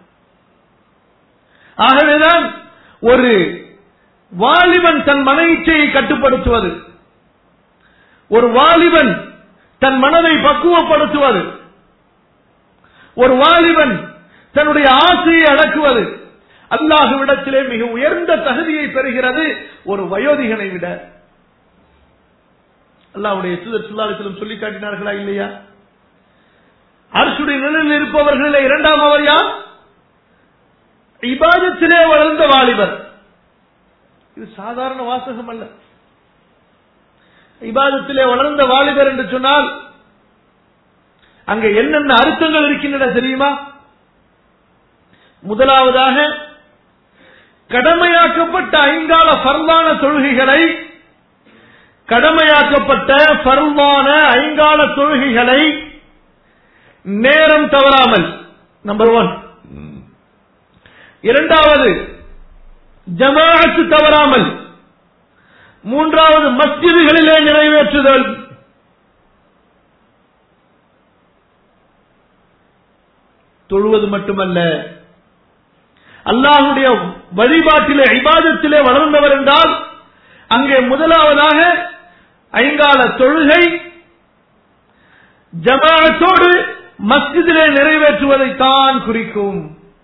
ஆகவேதான் ஒரு வாலிபன் தன் மன இச்சையை கட்டுப்படுத்துவது ஒரு வாலிபன் தன் மனதை பக்குவப்படுத்துவது ஒரு வாலிபன் தன்னுடைய ஆசையை அடக்குவது அல்லாஹுவிடத்திலே மிக உயர்ந்த தகுதியை பெறுகிறது ஒரு வயோதிகனை விட அல்லாவுடைய சுதர் சுல்லாலத்திலும் சொல்லி காட்டினார்களா இல்லையா அரசுடைய நிலையில் இருப்பவர்களில் இரண்டாம் அவர் யார் இபாதத்திலே வளர்ந்த வாலிபர் இது சாதாரண வாசகம் அல்ல இபாதத்திலே வளர்ந்த வாலிபர் என்று சொன்னால் அங்க என்னென்ன அர்த்தங்கள் இருக்கின்றன தெரியுமா முதலாவதாக கடமையாக்கப்பட்ட ஐங்கால பரவான தொழுகைகளை கடமையாக்கப்பட்ட பருவான ஐங்கால தொழுகைகளை நேரம் தவறாமல் நம்பர் ஒன் இரண்டாவது ஜமாஅத்து தவறாமல் மூன்றாவது மஸ்ஜிதுகளிலே நிறைவேற்றுதல் தொழுவது மட்டுமல்ல அல்லாஹுடைய வழிபாட்டிலே ஐபாதத்திலே வளர்ந்தவர் என்றால் அங்கே முதலாவதாக ஐங்கால தொழுகை ஜமாஅத்தோடு மஸ்ஜிதிலே நிறைவேற்றுவதை தான் குறிக்கும்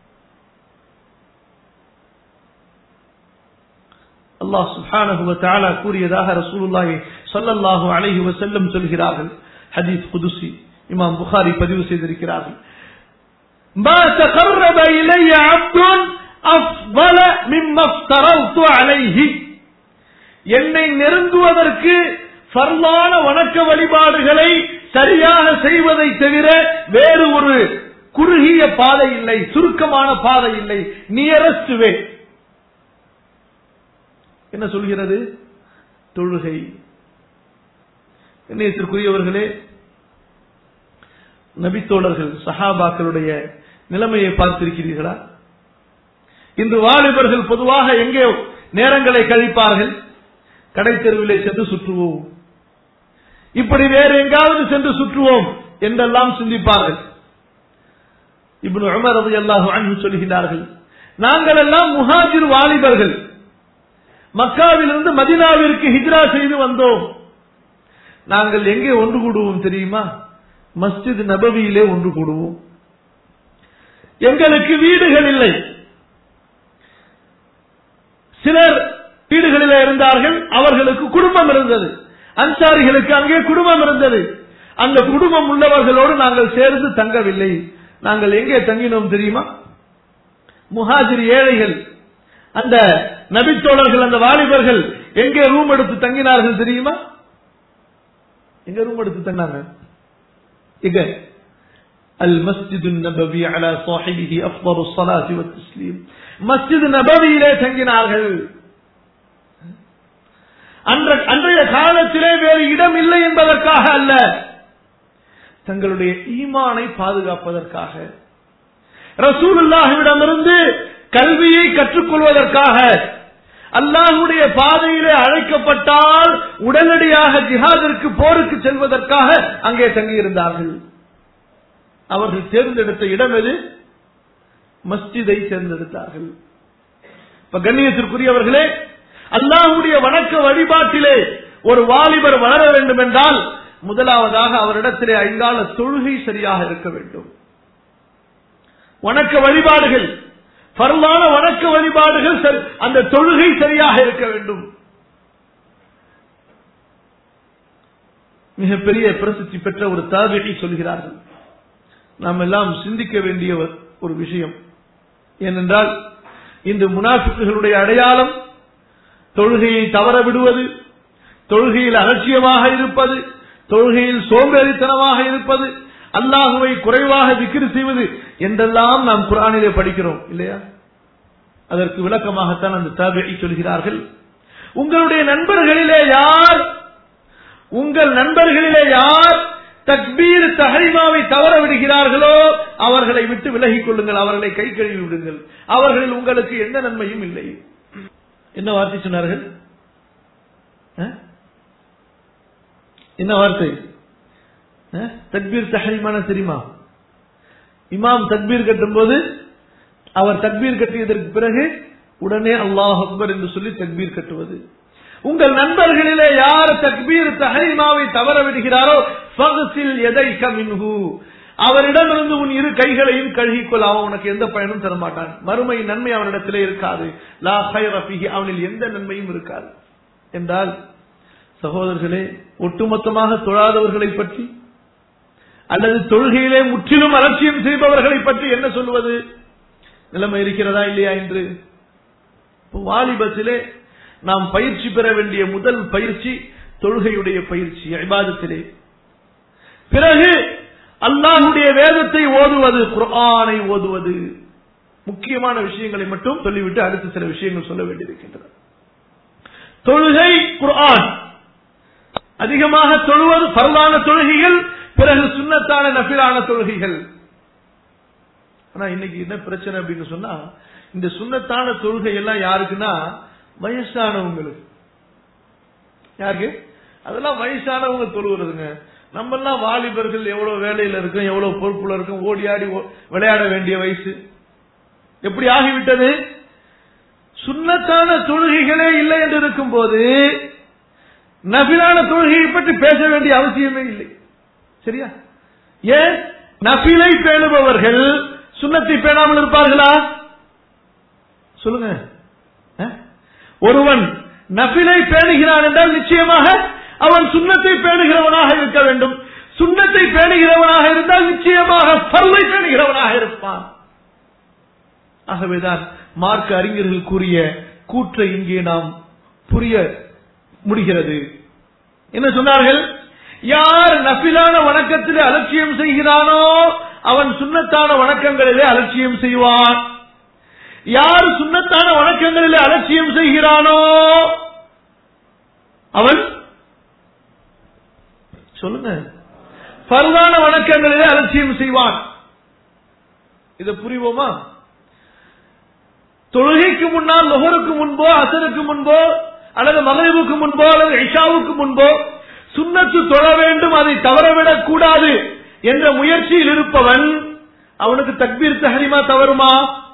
அல்லாஹ் சுப்ஹானஹு வ தஆலா கூறியதாக ரசூலுல்லாஹி ஸல்லல்லாஹு அலைஹி வஸல்லம் சொல்கிறார்கள் ஹதீஸ் குதுசி இமாம் புகாரி பதிவு செய்திருக்கிறார்கள் ما تقرب إلي عبد أفضل مما افترضت عليه என்னை நெருங்குவதற்கு ஃபர்லான வணக்க வழிபாடுகளை சரியாக செய்வதை தவிர வேறு ஒரு குறுகிய பாதை இல்லை சுருக்கமான பாதை இல்லை நியரஸ்ட் வே என்ன சொல்கிறது தொழுகை கண்ணியத்திற்குரியவர்களே நபித்தோழர்கள் சஹாபாக்களுடைய நிலைமையை பார்த்திருக்கிறீர்களா இன்று வாலிபர்கள் பொதுவாக எங்கே நேரங்களை கழிப்பார்கள் கடை தெருவிலே சென்று சுற்றுவோம் இப்படி வேறு எங்காவது சென்று சுற்றுவோம் என்றெல்லாம் சிந்திப்பார்கள் இப்னு உமர் ரலியல்லாஹு அன்ஹு சொல்கிறார்கள் நாங்கள் எல்லாம் முஹாஜிர் வாலிபர்கள் மக்காவிலிருந்து மதினாவிற்கு ஹிஜ்ரா செய்து வந்தோம் நாங்கள் எங்கே ஒன்று கூடுவோம் தெரியுமா மஸ்ஜித் நபவியிலே ஒன்று கூடுவோம் எங்களுக்கு வீடுகள் இல்லை சிலர் வீடுகளிலே இருந்தார்கள் அவர்களுக்கு குடும்பம் இருந்தது அன்சாரிகளுக்கு அங்கே குடும்பம் இருந்தது அந்த குடும்பம் உள்ளவர்களோடு நாங்கள் சேர்ந்து தங்கவில்லை நாங்கள் எங்கே தங்கினோம் தெரியுமா முஹாஜிர் ஏழைகள் அந்த நபித்தோழர்கள் அந்த வாலிபர்கள் எங்கே ரூம் எடுத்து தங்கினார்கள் தெரியுமா எங்க ரூம் எடுத்து தங்கினாங்க எங்க அல் மஸ்ஜிது நபவி அலா சாஹிபிஹி அஃபரு ஸலாத்தி வத் தஸ்லீம் மஸ்ஜித் நபவியிலே தங்கினார்கள் அன்ற- அன்றைய காலத்திலே வேறு இடம் இல்லை என்பதற்காக அல்ல தங்களுடைய ஈமானை பாதுகாப்பதற்காக ரசூலுல்லாஹிடமிருந்து கல்வியை கற்றுக்கொள்வதற்காக அல்லாஹுடைய பாதையிலே அழைக்கப்பட்டால் உடனடியாக ஜிஹாதிற்கு போருக்கு செல்வதற்காக அங்கே தங்கியிருந்தார்கள் அவர்கள் தேர்ந்தெடுத்த இடம் எது மஸ்ஜிதை தேர்ந்தெடுத்தார்கள் இப்ப கண்ணியத்திற்குரியவர்களே அல்லாஹுடைய வணக்க வழிபாட்டிலே ஒரு வாலிபர் வளர வேண்டும் என்றால் முதலாவதாக அவரிடத்திலே ஐங்கால தொழுகை சரியாக இருக்க வேண்டும் வணக்க வழிபாடுகள் பரவான வணக்க வழிபாடுகள் சரி- அந்த தொழுகை சரியாக இருக்க வேண்டும் மிகப்பெரிய பிரசித்தி பெற்ற ஒரு தாபிகை சொல்கிறார்கள் நாம் எல்லாம் சிந்திக்க வேண்டிய ஒரு- ஒரு விஷயம் ஏனென்றால் இந்த முனாஃபிக்குகளுடைய அடையாளம் தொழுகையை தவற விடுவது தொழுகையில் அலட்சியமாக இருப்பது தொழுகையில் சோம்பேறித்தனமாக இருப்பது அல்லாஹுவை குறைவாக திக்ரு செய்வது என்றெல்லாம் நாம் குரானிலே படிக்கிறோம் இல்லையா அதற்கு விளக்கமாகத்தான் அந்த தாபியை சொல்கிறார்கள் உங்களுடைய நண்பர்களிலே யார் உங்கள் நண்பர்களிலே யார் தக்பீர் தஹரிமாவை தவற விடுகிறார்களோ அவர்களை விட்டு விலகிக் கொள்ளுங்கள் அவர்களை கை கழுவி விடுங்கள் அவர்களில் உங்களுக்கு எந்த நன்மையும் இல்லை என்ன வார்த்தை சொன்னார்கள் அஹ்? என்ன வார்த்தை அஹ்? தக்பீர் தஹரிமான தெரியுமா இமாம் தக்பீர் கட்டும் போது அவர் தக்பீர் கட்டியதற்கு பிறகு உடனே அல்லாஹ் அக்பர் என்று சொல்லி தக்பீர் கட்டுவது உங்கள் நண்பர்களிலே யார் தக்பீர் தஹரிமாவை தவற விடுகிறாரோ ஃபக்சில் எதைக்க மின்ஹு அவரிடமிருந்து உன் இரு கைகளையும் கழுகிக்கொள் அவன் உனக்கு எந்த பயனும் தர மாட்டான் மறுமை நன்மை அவனிடத்திலே இருக்காது லா ஹைர ஃபீஹி அவனில் எந்த நன்மையும் இருக்காது என்றால் சகோதரர்களே ஒட்டுமொத்தமாக தொழாதவர்களை பற்றி அல்லது தொழுகையிலே முற்றிலும் அலட்சியம் செய்பவர்களை பற்றி என்ன சொல்வது நிலைமை இருக்கிறதா இல்லையா என்று இப்போ வாலிபத்திலே நாம் பயிற்சி பெற வேண்டிய முதல் பயிற்சி தொழுகையுடைய பயிற்சி இபாதத்திலே பிறகு அல்லாஹுடைய வேதத்தை ஓதுவது குர்ஆனை ஓதுவது முக்கியமான விஷயங்களை மட்டும் சொல்லிவிட்டு அடுத்த சில விஷயங்கள் சொல்ல வேண்டியிருக்கின்றன தொழுகை குர்ஆன் அதிகமாக தொழுவது பரவான தொழுகைகள் பிறகு சுன்னத்தான நபிலான தொழுகைகள் ஆனா இன்னைக்கு என்ன பிரச்சனை அப்படின்னு சொன்னா இந்த சுன்னத்தான தொழுகை எல்லாம் யாருக்குன்னா வயசானவங்களுக்கு யாருக்கு அதெல்லாம் வயசானவங்க தொழுகிறதுங்க நம்ம எல்லாம் வாலிபர்கள் எவ்வளவு வேலையில இருக்கோம் எவ்வளவு பொறுப்புல இருக்கோம் ஓடி ஆடி ஓ- விளையாட வேண்டிய வயசு எப்படி ஆகிவிட்டது சுன்னத்தான தொழுகைகளே இல்லை என்று இருக்கும்போது நபிலான தொழுகையை பற்றி பேச வேண்டிய அவசியமே இல்லை சரியா ஏன் நபிலை பேணுபவர்கள் சுன்னத்தை பேணாமல் இருப்பார்களா சொல்லுங்க அஹ்? ஒருவன் நபிலை பேணுகிறான் என்றால் நிச்சயமாக அவன் சுன்னத்தை பேணுகிறவனாக இருக்க வேண்டும் சுன்னத்தை பேணுகிறவனாக இருந்தால் நிச்சயமாக பல்லை பேணுகிறவனாக இருப்பான் ஆகவேதான் மார்க்க அறிஞர்கள் கூறிய கூற்றை இங்கே நாம் புரிய முடிகிறது என்ன சொன்னார்கள் யார் நபிலான வணக்கத்தில் அலட்சியம் செய்கிறானோ அவன் சுண்ணத்தான வணக்கங்களிலே அலட்சியம் செய்வான் யார் சுண்ணத்தான வணக்கங்களிலே அலட்சியம் செய்கிறானோ அவன் சொல்லுங்க பரவான வணக்கங்களிலே அலட்சியம் செய்வான் இதை புரிவோமா தொழுகைக்கு முன்னால் நுகருக்கு முன்போ அசருக்கு முன்போ அல்லது மகரிவுக்கு முன்போ அல்லது இஷாவுக்கு முன்போ சுண்ணத்து தொழ வேண்டும் அதை தவறவிடக் கூடாது என்ற முயற்சியில் இருப்பவன் அவனுக்கு தக்பீர் தஹரிமா தவறுமா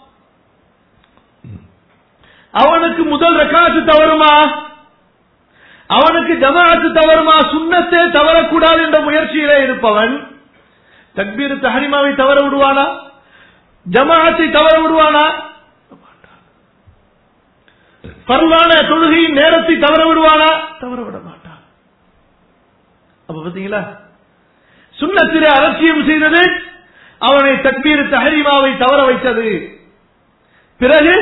அவனுக்கு முதல் ரக்காத்து தவறுமா அவனுக்கு ஜமாஅத்து தவறுமா சுண்ணத்தே தவறக்கூடாது என்ற முயற்சியிலே இருப்பவன் தக்பீர் தஹரிமாவை தவற விடுவானா ஜமாஅத்தை தவற விடுவானா பரவான தொழுகையின் நேரத்தை தவற விடுவானா தவற விட மாட்டான் அப்ப பாத்தீங்களா சுண்ணத்திலே அலட்சியம் செய்தது அவனை தக்பீர் தஹரிமாவை தவற வைத்தது பிறகு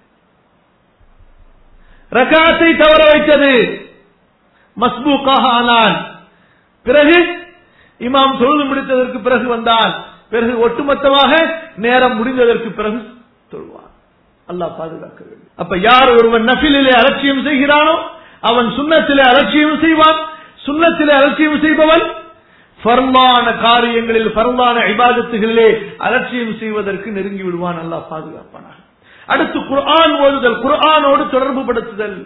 ரகாத்தை தவற வைத்தது மஸ்பூக்காக ஆனான் பிறகு இமாம் தொழுது முடித்ததற்கு பிறகு வந்தான் பிறகு ஒட்டுமொத்தமாக நேரம் முடிந்ததற்கு பிறகு தொழுவான் அல்லாஹ் பாதுகாக்க வேண்டும் அப்ப யார் ஒருவன் நஃபிலே அலட்சியம் செய்கிறானோ அவன் சுண்ணத்திலே அலட்சியம் செய்வான் சுண்ணத்திலே அலட்சியம் செய்பவன் ஃபர்மான காரியங்களில் ஃபர்மான இபாதத்துகளிலே அலட்சியம் செய்வதற்கு நெருங்கி விடுவான் அல்லாஹ் பாதுகாப்பானாக அடுத்து குர்ஆன் ஓதுதல் குர்ஆனோடு தொடர்பு படுத்துதல்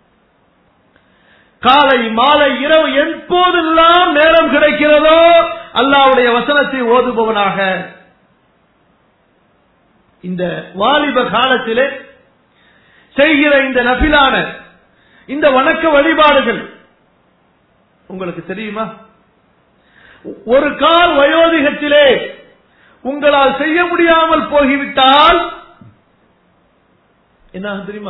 காலை மாலை இரவு எப்போதெல்லாம் நேரம் கிடைக்கிறதோ அல்லாவுடைய வசனத்தை ஓதுபவனாக இந்த வாலிப காலத்திலே செய்கிற இந்த நபிலான இந்த வணக்க வழிபாடுகள் உங்களுக்கு தெரியுமா ஒரு கால் வயோதிகத்திலே உங்களால் செய்ய முடியாமல் போகிவிட்டால் என்ன ஆகும் தெரியுமா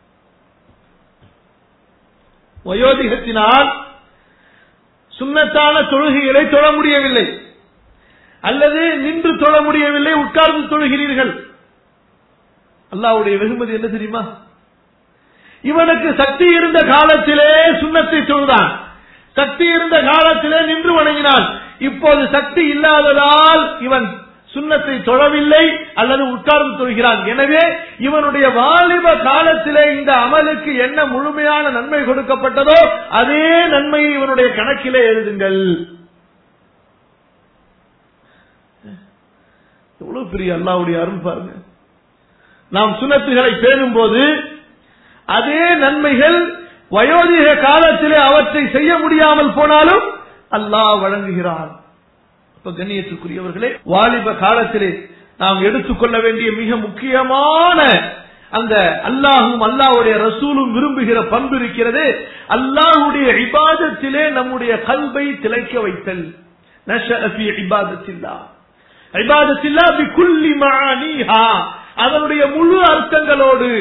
வயோதிகத்தினால் சுண்ணத்தான தொழுகைகளை தொழ முடியவில்லை அல்லது நின்று தொழ முடியவில்லை உட்கார்ந்து தொழுகிறீர்கள் அல்லாவுடைய வெகுமதி என்ன தெரியுமா இவனுக்கு சக்தி இருந்த காலத்திலே சுண்ணத்தை தொழுதான் சக்தி இருந்த காலத்திலே நின்று வணங்கினான் இப்போது சக்தி இல்லாததால் இவன் சுண்ணத்தை தொழவில்லை அல்லது உட்கார்ந்து தொழுகிறான் எனவே இவனுடைய வாலிப காலத்திலே இந்த அமலுக்கு என்ன முழுமையான நன்மை கொடுக்கப்பட்டதோ அதே நன்மையை இவனுடைய கணக்கிலே எழுதுங்கள் எவ்வளவு பெரிய அல்லாவுடைய அருள் பாருங்க நாம் சுனத்துகளை பேணும் போது அதே நன்மைகள் வயோதிக காலத்திலே அவற்றை செய்ய முடியாமல் போனாலும் அல்லாஹ் வழங்குகிறான் அப்ப கண்ணியத்திற்குரியவர்களே வாலிப காலத்திலே நாம் எடுத்துக்கொள்ள வேண்டிய மிக முக்கியமான அந்த அல்லாஹும் அல்லாஹுடைய ரசூலும் விரும்புகிற பண்பு இருக்கிறது அல்லாஹுடைய இபாதத்திலே நம்முடைய கல்வை திளைக்க வைத்தல் நஷி இபாதத்தில்லா இபாதத்தில்லா பி குல்லி மானிஹா அதனுடைய முழு அர்த்தங்களோடு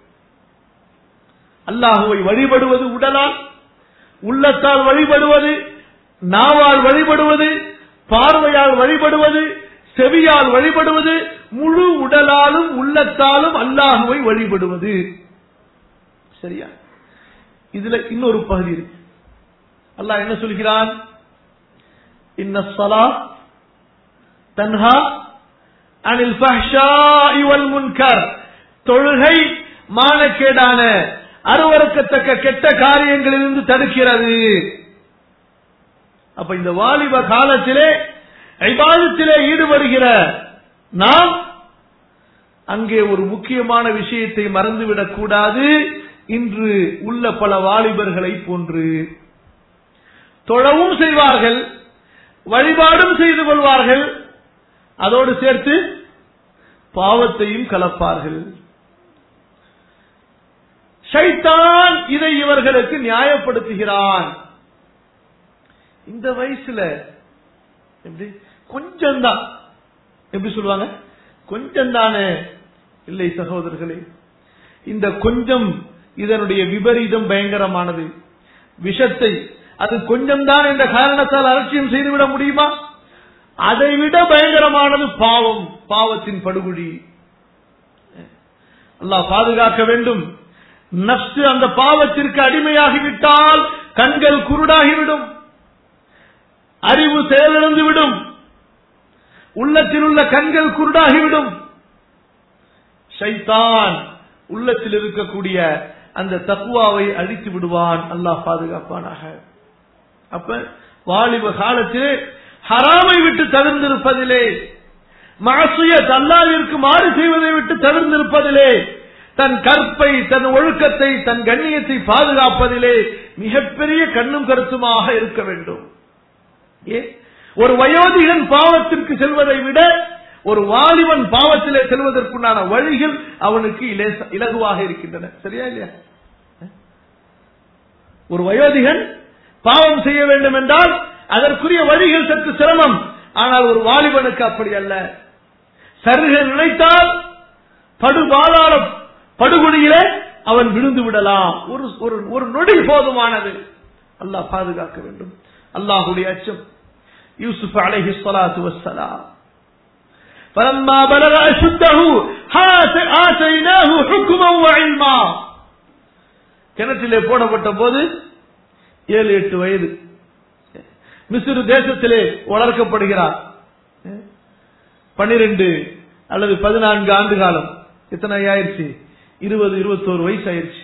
அல்லாஹுவை வழிபடுவது உடலால் உள்ளத்தால் வழிபடுவது நாவால் வழிபடுவது பார்வையால் வழிபடுவது செவியால் வழிபடுவது முழு உடலாலும் உள்ளத்தாலும் அல்லாஹுவை வழிபடுவது சரியா இதுல இன்னொரு பகுதி இருக்கு அல்லாஹ் என்ன சொல்கிறான் இன்ன சலா தன்ஹா அனில் ஃபஹ்ஷாஇ வல் முன்கர் தொழுகை மானக்கேடான அருவறுக்கத்தக்க கெட்ட காரியங்களிலிருந்து தடுக்கிறது அப்ப இந்த வாலிப காலத்திலே ஐபாதத்திலே ஈடுபடுகிற நாம் அங்கே ஒரு முக்கியமான விஷயத்தை மறந்துவிடக் கூடாது இன்று உள்ள பல வாலிபர்களை போன்று தொழவும் செய்வார்கள் வழிபாடும் செய்து கொள்வார்கள் அதோடு சேர்த்து பாவத்தையும் கலப்பார்கள் ஷைத்தான் இதை இவர்களுக்கு நியாயப்படுத்துகிறான் இந்த வயசுல எப்படி கொஞ்சம் தான் எப்படி சொல்லுவாங்க கொஞ்சம் தானே இல்லை சகோதரர்களே இந்த கொஞ்சம் இதனுடைய விபரீதம் பயங்கரமானது விஷத்தை அது கொஞ்சம் தான் என்ற காரணத்தால் அலட்சியம் செய்துவிட முடியுமா அதை விட பயங்கரமானது பாவம் பாவத்தின் படுகொழி அல்லாஹ் பாதுகாக்க வேண்டும் நப்சு அந்த பாவத்திற்கு அடிமையாகிவிட்டால் கண்கள் குருடாகிவிடும் அறிவு செயலிழந்து விடும் உள்ளத்தில் உள்ள கண்கள் குருடாகிவிடும் ஷைத்தான் உள்ளத்தில் இருக்கக்கூடிய அந்த தக்குவாவை அழித்து விடுவான் அல்லாஹ் பாதுகாப்பானாக அப்ப வாலிப காலத்தில் ஹராமை விட்டு தவிர்ந்திருப்பதிலே மாசுய அல்லாவிற்கு மாறு செய்வதை விட்டு தவிர்ந்திருப்பதிலே தன் கற்பை தன் ஒழுக்கத்தை தன் கண்ணியத்தை பாதுகாப்பதிலே மிகப்பெரிய கண்ணும் கருத்துமாக இருக்க வேண்டும் ஏ ஒரு வயோதிகன் பாவத்திற்கு செல்வதை விட ஒரு வாலிபன் பாவத்திலே செல்வதற்குண்டான வழிகள் அவனுக்கு இலேச- இலகுவாக இருக்கின்றன சரியா இல்லையா ஒரு வயோதிகன் பாவம் செய்ய வேண்டும் என்றால் அதற்குரிய வழிகள் சற்று சிரமம் ஆனால் ஒரு வாலிபனுக்கு அப்படி அல்ல சருக நினைத்தால் படுபாதாள படுகொடியிலே அவன் விழுந்து விடலாம் ஒரு ஒரு- ஒரு நொடி போதுமானது அல்லாஹ் பாதுகாக்க வேண்டும் அல்லாஹுடைய அச்சம் யூசுப் அலைஹி ஸலாத்து வஸ்ஸலாம் فلما بلغ أشده آت- آتيناه حكما وعلما கிணற்றிலே போடப்பட்ட போது ஏழு எட்டு வயது மிஸ்ரு தேசத்திலே வளர்க்கப்படுகிறார் பன்னிரண்டு அல்லது பதினான்கு ஆண்டு காலம் எத்தனை ஆயிடுச்சு இருபது இருபத்தோரு வயசு ஆயிடுச்சு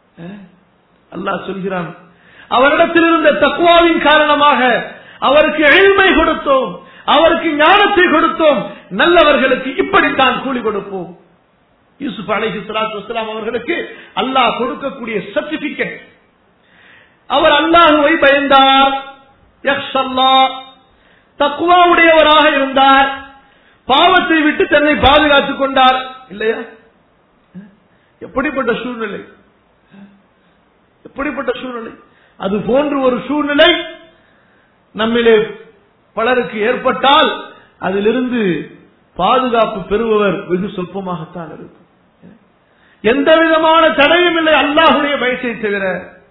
அல்லாஹ் சொல்கிறான் அவரிடத்தில் இருந்த தக்குவாவின் காரணமாக அவருக்கு எளிமை கொடுத்தோம் அவருக்கு ஞானத்தை கொடுத்தோம் நல்லவர்களுக்கு இப்படித்தான் கூலி கொடுப்போம் யூசுப் அலைஹி ஸலாத்து வஸலாம் அவர்களுக்கு அல்லாஹ் கொடுக்கக்கூடிய சர்டிபிகேட் அவர் அல்லாஹுவை பயந்தார் யக்ஷல்லா தக்குவாவுடையவராக இருந்தார் பாவத்தை விட்டு தன்னை பாதுகாத்துக் கொண்டார் இல்லையா எப்படிப்பட்ட சூழ்நிலை எப்படிப்பட்ட சூழ்நிலை அது போன்று ஒரு சூழ்நிலை நம்மிலே பலருக்கு ஏற்பட்டால் அதிலிருந்து பாதுகாப்பு பெறுபவர் வெகு சொற்பமாகத்தான் இருக்கும் எந்த விதமான தடையும் இல்லை அல்லாஹுடைய பயத்தை தவிர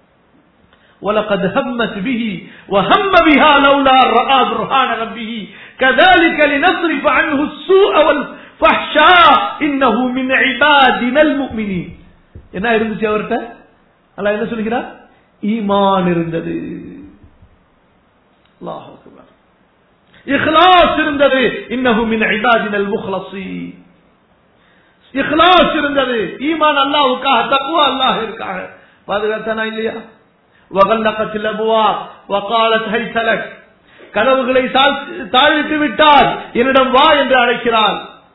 ولقد همت به وهم بها لولا رأى برهان ربه كذلك لنصرف عنه السوء والفحشاء إنه من عبادنا المؤمنين என்ன இருந்துச்சு அவர்கிட்ட அல்லாஹ் என்ன சொல்கிறார் ஈமான் இருந்தது அல்லாஹ் அக்பர் இஹ்லாஸ் இருந்தது இன்னஹு மின் இபாதினல் முக்லஸீன் இஹ்லாஸ் இருந்தது ஈமான் அல்லாஹ்வுக்காக தக்வா அல்லாஹ்விற்காக பாதுகாத்தானா இல்லையா وغلقت الابواب وقالت هيت لك கதவுகளை தாழ்த்து விட்டால் என்னிடம் வா என்று அழைக்கிறாள்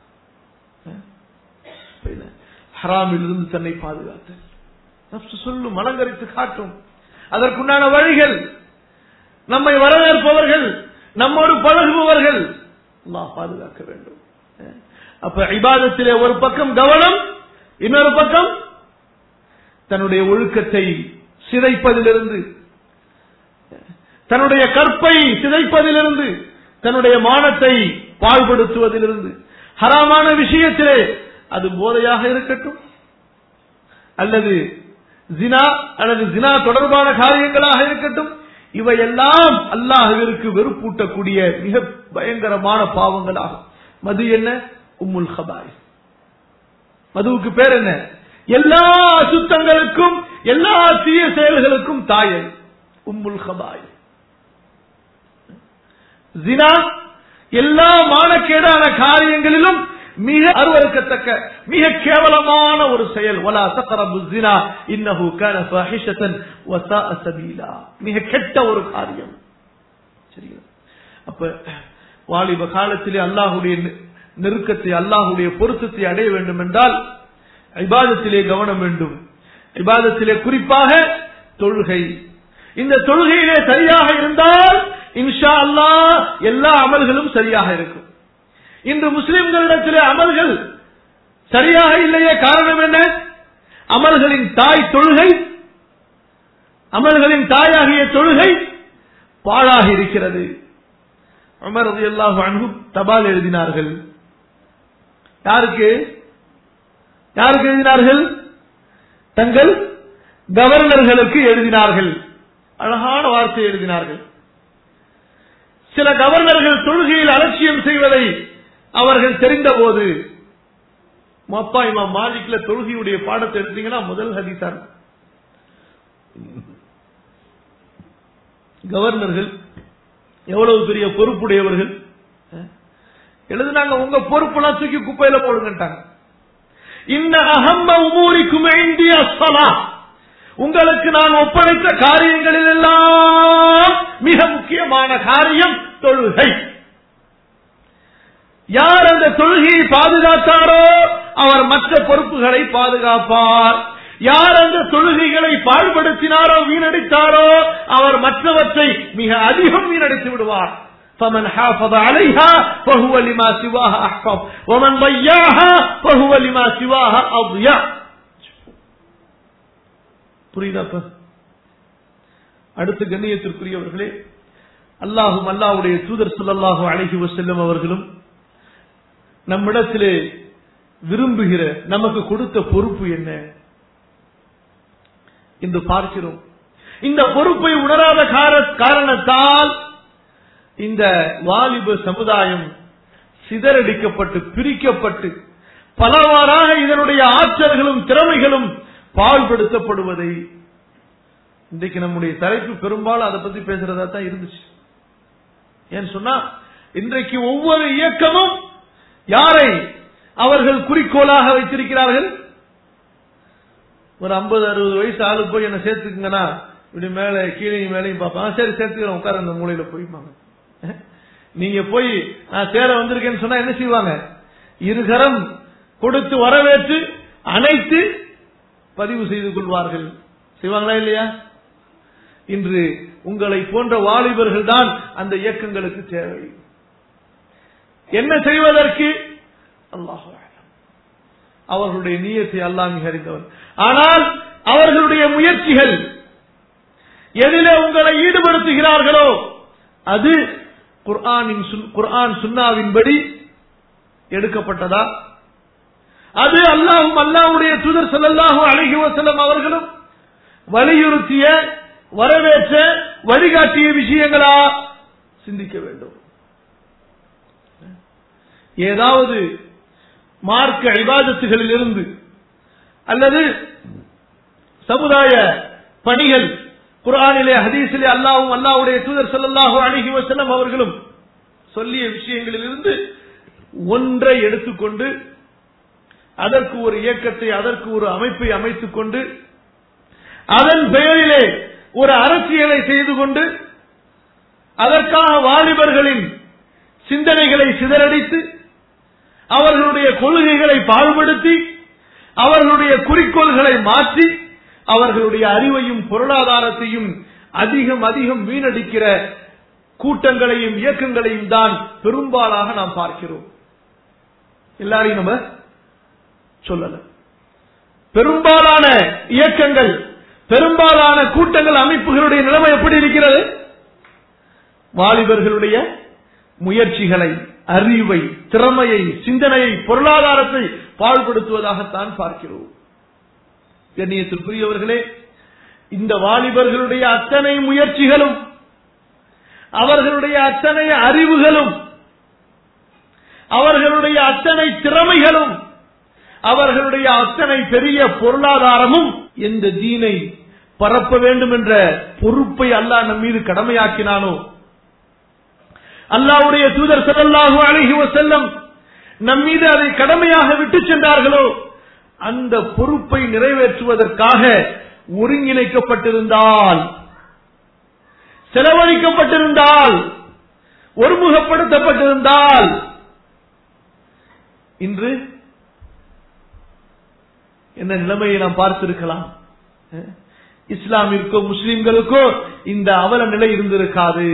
ஹராமில் இருந்து தன்னை பாதுகாத்தல் நப்சு சொல்லும் மலங்கரித்து காட்டும் அதற்குண்டான வழிகள் நம்மை வரவேற்பவர்கள் நம்மோடு பழகுபவர்கள் அல்லாஹ் பாதுகாக்க வேண்டும் அப்ப இபாதத்திலே ஒரு பக்கம் கவனம் இன்னொரு பக்கம் தன்னுடைய ஒழுக்கத்தை சிதைப்பதிலிருந்து தன்னுடைய கற்பை சிதைப்பதிலிருந்து தன்னுடைய மானத்தை பாழ்படுத்துவதிலிருந்து ஹராமான விஷயத்திலே அது போதையாக இருக்கட்டும் அல்லது ஜினா அல்லது ஜினா தொடர்பான காரியங்களாக இருக்கட்டும் இவையெல்லாம் அல்லாஹுவிற்கு வெறுப்பூட்டக்கூடிய மிக பயங்கரமான பாவங்களாகும் மது என்ன உம்முல் ஹபாய் மதுவுக்கு பேர் என்ன எல்லா அசுத்தங்களுக்கும் எல்லா தீய செயல்களுக்கும் தாயை உம்முல் ஹபாய் ஜினா எல்லா மானக்கேடான காரியங்களிலும் மிக அருவறுக்கத்தக்க மிக கேவலமான ஒரு செயல் வலா தக்ரபு ஜினா இன்னஹு கான ஃபாஹிஷத்தன் வஸாஅ சபீலா மிக கெட்ட ஒரு காரியம் சரியா அப்ப வாலிப காலத்திலே அல்லாஹ்வுடைய நெருக்கத்தை அல்லாஹ்வுடைய பொருத்தத்தை அடைய வேண்டும் என்றால் இபாதத்திலே கவனம் வேண்டும் இபாதத்திலே குறிப்பாக தொழுகை இந்த தொழுகையிலே சரியாக இருந்தால் இன்ஷா அல்லாஹ் எல்லா அமல்களும் சரியாக இருக்கும் இன்று முஸ்லிம்களிடத்திலே அமல்கள் சரியாக இல்லையே காரணம் என்ன அமல்களின் தாய் தொழுகை அமல்களின் தாயாகிய தொழுகை பாழாகி இருக்கிறது அமர் ரதி அல்லாஹு அன்பு தபால் எழுதினார்கள் யாருக்கு யாருக்கு எழுதினார்கள் தங்கள் கவர்னர்களுக்கு எழுதினார்கள் அழகான வார்த்தை எழுதினார்கள் சில கவர்னர்கள் தொழுகையில் அலட்சியம் செய்வதை அவர்கள் தெரிந்த போது மப்பா இமாம் மாலிக்ல தொழுகையுடைய பாடத்தை எடுத்தீங்கன்னா முதல் ஹதீசார் கவர்னர்கள் எவ்வளவு பெரிய பொறுப்புடையவர்கள் எழுதுனாங்க உங்க பொறுப்பெல்லாம் தூக்கி குப்பையில போடுங்கட்டாங்க இன்ன அகம்ம உமூரிக்கும் இந்திய சலா உங்களுக்கு நான் ஒப்படைத்த காரியங்களில் எல்லாம் மிக முக்கியமான காரியம் தொழுகை யார் அந்த தொழுகையை பாதுகாத்தாரோ அவர் மற்ற பொறுப்புகளை பாதுகாப்பார் யார் அந்த தொழுகைகளை பாழ்படுத்தினாரோ வீணடித்தாரோ அவர் மற்றவற்றை மிக அதிகம் வீணடித்து விடுவார் فمن حافظ عليها فهو لما سواها أحفظ ومن ضيعها فهو لما سواها أضيع புரியுதாப்ப அடுத்த கண்ணியத்திற்குரியவர்களே அல்லாஹும் அல்லாஹுடைய தூதர் சொல்லல்லாஹு அழகி வசல்லம் அவர்களும் நம்மிடத்திலே விரும்புகிற நமக்கு கொடுத்த பொறுப்பு என்ன என்று பார்க்கிறோம் இந்த பொறுப்பை உணராத காரணத்தால் இந்த வாலிப சமுதாயம் சிதறடிக்கப்பட்டு பிரிக்கப்பட்டு பலவாறாக இதனுடைய ஆற்றல்களும் திறமைகளும் பாழ்படுத்தப்படுவதை இன்றைக்கு நம்முடைய தலைப்பு பெரும்பாலும் அதை பத்தி பேசுறதா தான் இருந்துச்சு ஏன்னு சொன்னா இன்றைக்கு ஒவ்வொரு இயக்கமும் யாரை அவர்கள் குறிக்கோளாக வைத்திருக்கிறார்கள் ஒரு ஐம்பது அறுபது வயசு ஆளு போய் என்ன சேர்த்துக்குங்கன்னா இப்படி மேல கீழே மேலையும் பார்ப்பாங்க சரி சேர்த்துக்கிறேன் உட்கார அந்த மூலையில போய்ப்பாங்க நீங்க போய் நான் சேர வந்திருக்கேன்னு சொன்னா என்ன செய்வாங்க இருகரம் கொடுத்து வரவேற்று அனைத்து பதிவு செய்து கொள்வார்கள் செய்வாங்களா இல்லையா இன்று உங்களை போன்ற வாலிபர்கள் தான் அந்த இயக்கங்களுக்கு தேவை என்ன செய்வதற்கு அல்லாஹ் அவர்களுடைய நீயத்தை அல்லாஹ் மிக அறிந்தவர் ஆனால் அவர்களுடைய முயற்சிகள் எதிலே உங்களை ஈடுபடுத்துகிறார்களோ அது குர்ஆனின் குர்ஆன் சுன்னாவின்படி எடுக்கப்பட்டதா அது அல்லாஹும் அல்லாஹுடைய தூதர் செல்லல்லாஹு அழகி வசலம் அவர்களும் வலியுறுத்திய வரவேற்ற வழிகாட்டிய விஷயங்களா சிந்திக்க வேண்டும் ஏதாவது மார்க்க விவாதத்துகளில் இருந்து அல்லது சமுதாய பணிகள் குரானிலே ஹதீஸிலே அல்லாவும் அல்லாவுடைய தூதர் சொல்லல்லாஹு அழகி வசலம் அவர்களும் சொல்லிய விஷயங்களில் இருந்து ஒன்றை எடுத்துக்கொண்டு அதற்கு ஒரு இயக்கத்தை அதற்கு ஒரு அமைப்பை அமைத்துக் கொண்டு அதன் பெயரிலே ஒரு அரசியலை செய்து கொண்டு அதற்காக வாலிபர்களின் சிந்தனைகளை சிதறடித்து அவர்களுடைய கொள்கைகளை பாழ்படுத்தி அவர்களுடைய குறிக்கோள்களை மாற்றி அவர்களுடைய அறிவையும் பொருளாதாரத்தையும் அதிகம் அதிகம் வீணடிக்கிற கூட்டங்களையும் இயக்கங்களையும் தான் பெரும்பாலாக நாம் பார்க்கிறோம் எல்லாரையும் நம்ம சொல்லல பெரும்பாலான இயக்கங்கள் பெரும்பாலான கூட்டங்கள் அமைப்புகளுடைய நிலைமை எப்படி இருக்கிறது வாலிபர்களுடைய முயற்சிகளை அறிவை திறமையை சிந்தனையை பொருளாதாரத்தை பாழ்படுத்துவதாகத்தான் பார்க்கிறோம் கண்ணியத்திற்குரியவர்களே இந்த வாலிபர்களுடைய அத்தனை முயற்சிகளும் அவர்களுடைய அத்தனை அறிவுகளும் அவர்களுடைய அத்தனை திறமைகளும் அவர்களுடைய அத்தனை பெரிய பொருளாதாரமும் எந்த தீனை பரப்ப வேண்டும் என்ற பொறுப்பை அல்லாஹ் நம் மீது கடமையாக்கினானோ அல்லாவுடைய தூதர் செல்லாஹு அழகி செல்லம் நம் மீது அதை கடமையாக விட்டு சென்றார்களோ அந்த பொறுப்பை நிறைவேற்றுவதற்காக ஒருங்கிணைக்கப்பட்டிருந்தால் செலவழிக்கப்பட்டிருந்தால் ஒருமுகப்படுத்தப்பட்டிருந்தால் இன்று என்ன நிலைமையை நாம் பார்த்திருக்கலாம் இஸ்லாமிற்கோ முஸ்லிம்களுக்கோ இந்த அவல நிலை இருந்திருக்காது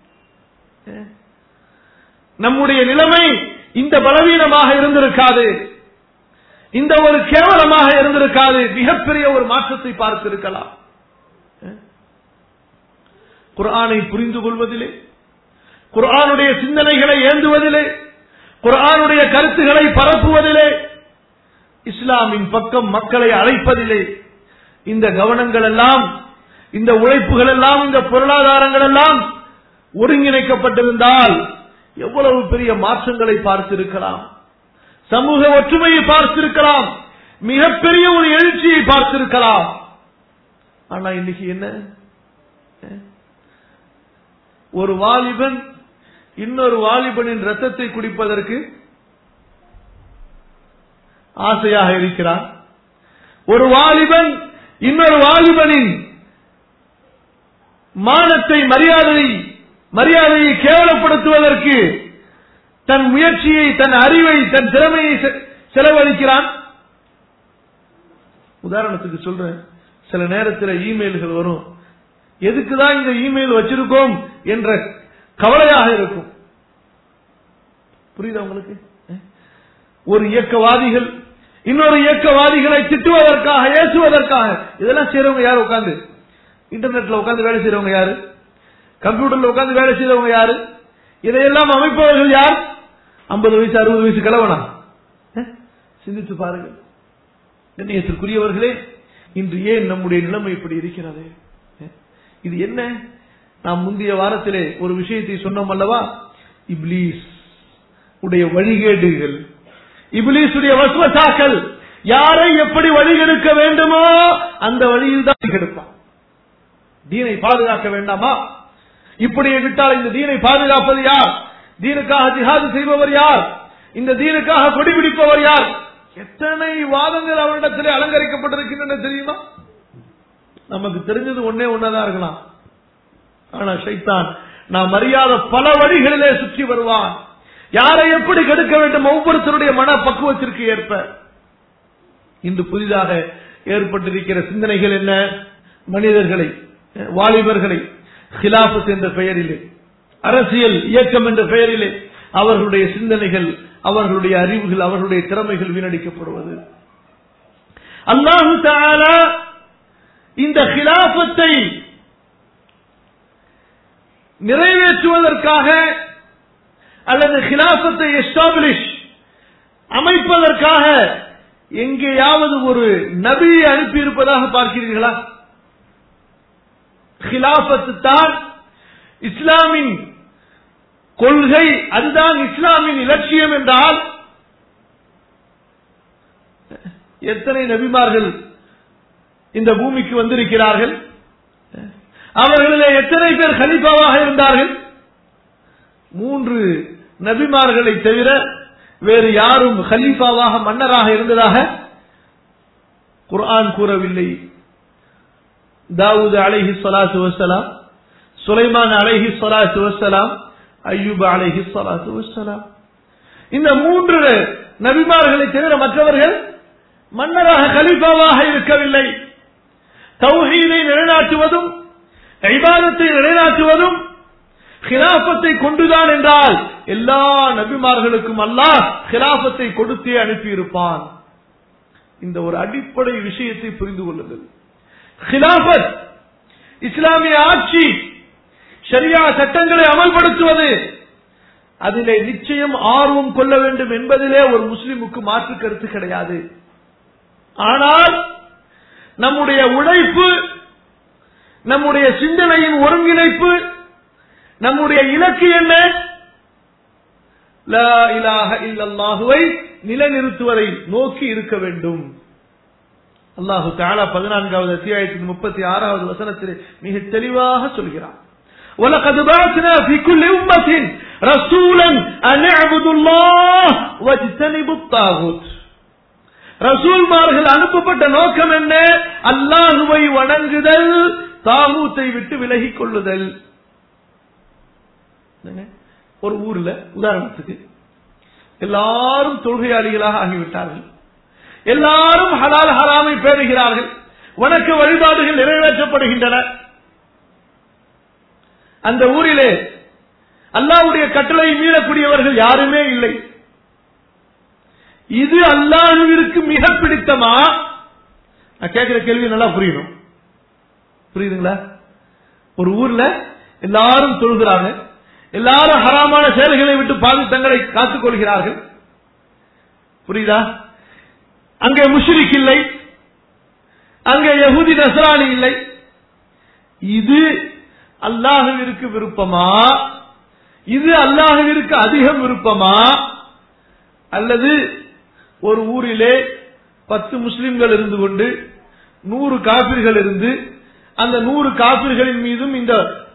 நம்முடைய நிலைமை இந்த பலவீனமாக இருந்திருக்காது இந்த ஒரு கேவலமாக இருந்திருக்காது மிகப்பெரிய ஒரு மாற்றத்தை பார்த்திருக்கலாம் குரானை புரிந்து கொள்வதிலே குரானுடைய சிந்தனைகளை ஏந்துவதிலே குரானுடைய கருத்துக்களை பரப்புவதிலே இஸ்லாமின் பக்கம் மக்களை அழைப்பதிலே இந்த கவனங்கள் எல்லாம் இந்த உழைப்புகள் எல்லாம் இந்த பொருளாதாரங்கள் எல்லாம் ஒருங்கிணைக்கப்பட்டிருந்தால் எவ்வளவு பெரிய மாற்றங்களை பார்த்திருக்கலாம் சமூக ஒற்றுமையை பார்த்திருக்கலாம் மிகப்பெரிய ஒரு எழுச்சியை பார்த்திருக்கலாம் ஆனா இன்னைக்கு என்ன ஒரு வாலிபன் இன்னொரு வாலிபனின் ரத்தத்தை குடிப்பதற்கு ஆசையாக இருக்கிறான் ஒரு வாலிபன் இன்னொரு வாலிபனின் மானத்தை மரியாதை மரியாதையை கேவலப்படுத்துவதற்கு தன் முயற்சியை தன் அறிவை தன் திறமையை செ- செலவழிக்கிறான் உதாரணத்துக்கு சொல்றேன் சில நேரத்தில் இமெயில்கள் வரும் எதுக்குதான் இந்த இமெயில் வச்சிருக்கோம் என்ற கவலையாக இருக்கும் புரியுதா உங்களுக்கு அஹ்? ஒரு இயக்கவாதிகள் இன்னொரு இயக்கவாதிகளை திட்டுவதற்காக ஏசுவதற்காக இதெல்லாம் செய்றவங்க யார் உட்கார்ந்து இன்டர்நெட்ல உட்கார்ந்து வேலை செய்றவங்க யாரு கம்ப்யூட்டர்ல உட்கார்ந்து வேலை செய்றவங்க யாரு இதையெல்லாம் அமைப்பவர்கள் யார் ஐம்பது வயசு அறுபது வயசு கிழவனா அஹ்? சிந்தித்து பாருங்கள் கண்ணியத்திற்குரியவர்களே இன்று ஏன் நம்முடைய நிலைமை இப்படி இருக்கிறது அஹ்? இது என்ன நாம் முந்தைய வாரத்திலே ஒரு விஷயத்தை சொன்னோம் அல்லவா இப்லீஸ் உடைய வழிகேடுகள் இப்லீஸுடைய வசுவசாக்கள் யாரை எப்படி வழிகெடுக்க வேண்டுமோ அந்த வழியில் தான் கெடுப்பான் தீனை பாதுகாக்க வேண்டாமா இப்படியே விட்டால் இந்த தீனை பாதுகாப்பது யார் தீனுக்காக ஜிஹாது செய்பவர் யார் இந்த தீனுக்காக கொடிபிடிப்பவர் யார் எத்தனை வாதங்கள் அவரிடத்திலே அலங்கரிக்கப்பட்டிருக்கின்றன தெரியுமா நமக்கு தெரிஞ்சது ஒன்னே ஒன்னதான் இருக்கலாம் ஆனா ஷைத்தான் நாம் அறியாத பல வழிகளிலே சுற்றி வருவான் யாரை எப்படி கெடுக்க வேண்டும் ஒவ்வொருத்தருடைய மன பக்குவத்திற்கு ஏற்ப இன்று புதிதாக ஏற்பட்டிருக்கிற சிந்தனைகள் என்ன மனிதர்களை அஹ், வாலிபர்களை ஹிலாபத் என்ற பெயரிலே அரசியல் இயக்கம் என்ற பெயரிலே அவர்களுடைய சிந்தனைகள் அவர்களுடைய அறிவுகள் அவர்களுடைய திறமைகள் வீணடிக்கப்படுவது அல்லாஹு தஆலா இந்த ஹிலாபத்தை நிறைவேற்றுவதற்காக அல்லது ஹிலாபத்தை எஸ்டாப்ளிஷ் அமைப்பதற்காக எங்கேயாவது ஒரு நபியை அனுப்பியிருப்பதாக பார்க்கிறீர்களா ஹிலாபத்து தான் இஸ்லாமின் கொள்கை அதுதான் இஸ்லாமின் இலட்சியம் என்றால் எத்தனை நபிமார்கள் இந்த பூமிக்கு வந்திருக்கிறார்கள் அவர்களிலே எத்தனை பேர் கலிஃபாவாக இருந்தார்கள் மூன்று நபிமார்களை தவிர வேறு யாரும் கலீஃபாவாக மன்னராக இருந்ததாக குர்ஆன் கூறவில்லை தாவூத் அலைஹி ஸலாத்து வஸ்ஸலாம் சுலைமான் அலைஹி ஸலாத்து வஸ்ஸலாம் அய்யூப் அலைஹி ஸலாத்து வஸ்ஸலாம் இந்த மூன்று நபிமார்களை தவிர மற்றவர்கள் மன்னராக கலீஃபாவாக இருக்கவில்லை தௌஹீதை நிலைநாட்டுவதும் இபாதத்தை நிலைநாட்டுவதும் ஹிலாபத்தை கொண்டுதான் என்றால் எல்லா நபிமார்களுக்கும் அல்லாஹ் ஹிலாபத்தை கொடுத்தே அனுப்பியிருப்பான் இந்த ஒரு அடிப்படை விஷயத்தை புரிந்து கொள்ளுங்கள் ஹிலாபத் இஸ்லாமிய ஆட்சி ஷரியா சட்டங்களை அமல்படுத்துவது அதிலே நிச்சயம் ஆர்வம் கொள்ள வேண்டும் என்பதிலே ஒரு முஸ்லிமுக்கு மாற்று கருத்து கிடையாது ஆனால் நம்முடைய உழைப்பு நம்முடைய சிந்தனையின் ஒருங்கிணைப்பு நம்முடைய இலக்கு என்ன லா இலாஹ இல்லல்லாஹுவை நிலைநிறுத்துவதை நோக்கி இருக்க வேண்டும் அல்லாஹு தாலா பதினான்காவது அத்தியாயத்தின் முப்பத்தி ஆறாவது வசனத்தில் மிக தெளிவாக சொல்கிறான் وَلَقَدْ بَعَثْنَا فِي كُلِّ أُمَّةٍ رَسُولًا أَنِ اعْبُدُوا اللَّهَ وَاجْتَنِبُوا الطَّاغُوتَ ரசூல்மார்கள் அனுப்பப்பட்ட நோக்கம் என்ன அல்லாஹுவை வணங்குதல் தாகூத்தை விட்டு விலகிக் கொள்ளுதல் என்னங்க? ஒரு ஊர்ல உதாரணத்துக்கு எல்லாரும் தொழுகையாளிகளாக ஆகிவிட்டார்கள் எல்லாரும் ஹலால் ஹராமை பேணுகிறார்கள் வணக்க வழிபாடுகள் நிறைவேற்றப்படுகின்றன அந்த ஊரிலே அல்லாஹ்வுடைய கட்டளை மீறக்கூடியவர்கள் யாருமே இல்லை இது அல்லாஹுவிற்கு மிக பிடித்தமா நான் கேட்கிற கேள்வி நல்லா புரியணும் புரியுதுங்களா ஒரு ஊர்ல எல்லாரும் தொழுகிறாங்க எல்லாரும் ஹராமான செயல்களை விட்டு பாது தங்களை காத்துக் கொள்கிறார்கள் புரியுதா அங்கே முஷ்ரிக் இல்லை அங்கே யகுதி நசராணி இல்லை இது அல்லாஹுவிற்கு விருப்பமா இது அல்லாஹுவிற்கு அதிகம் விருப்பமா அல்லது ஒரு ஊரிலே பத்து முஸ்லிம்கள் இருந்து கொண்டு நூறு காபிர்கள் இருந்து அந்த நூறு காபிர்களின் மீதும் இந்த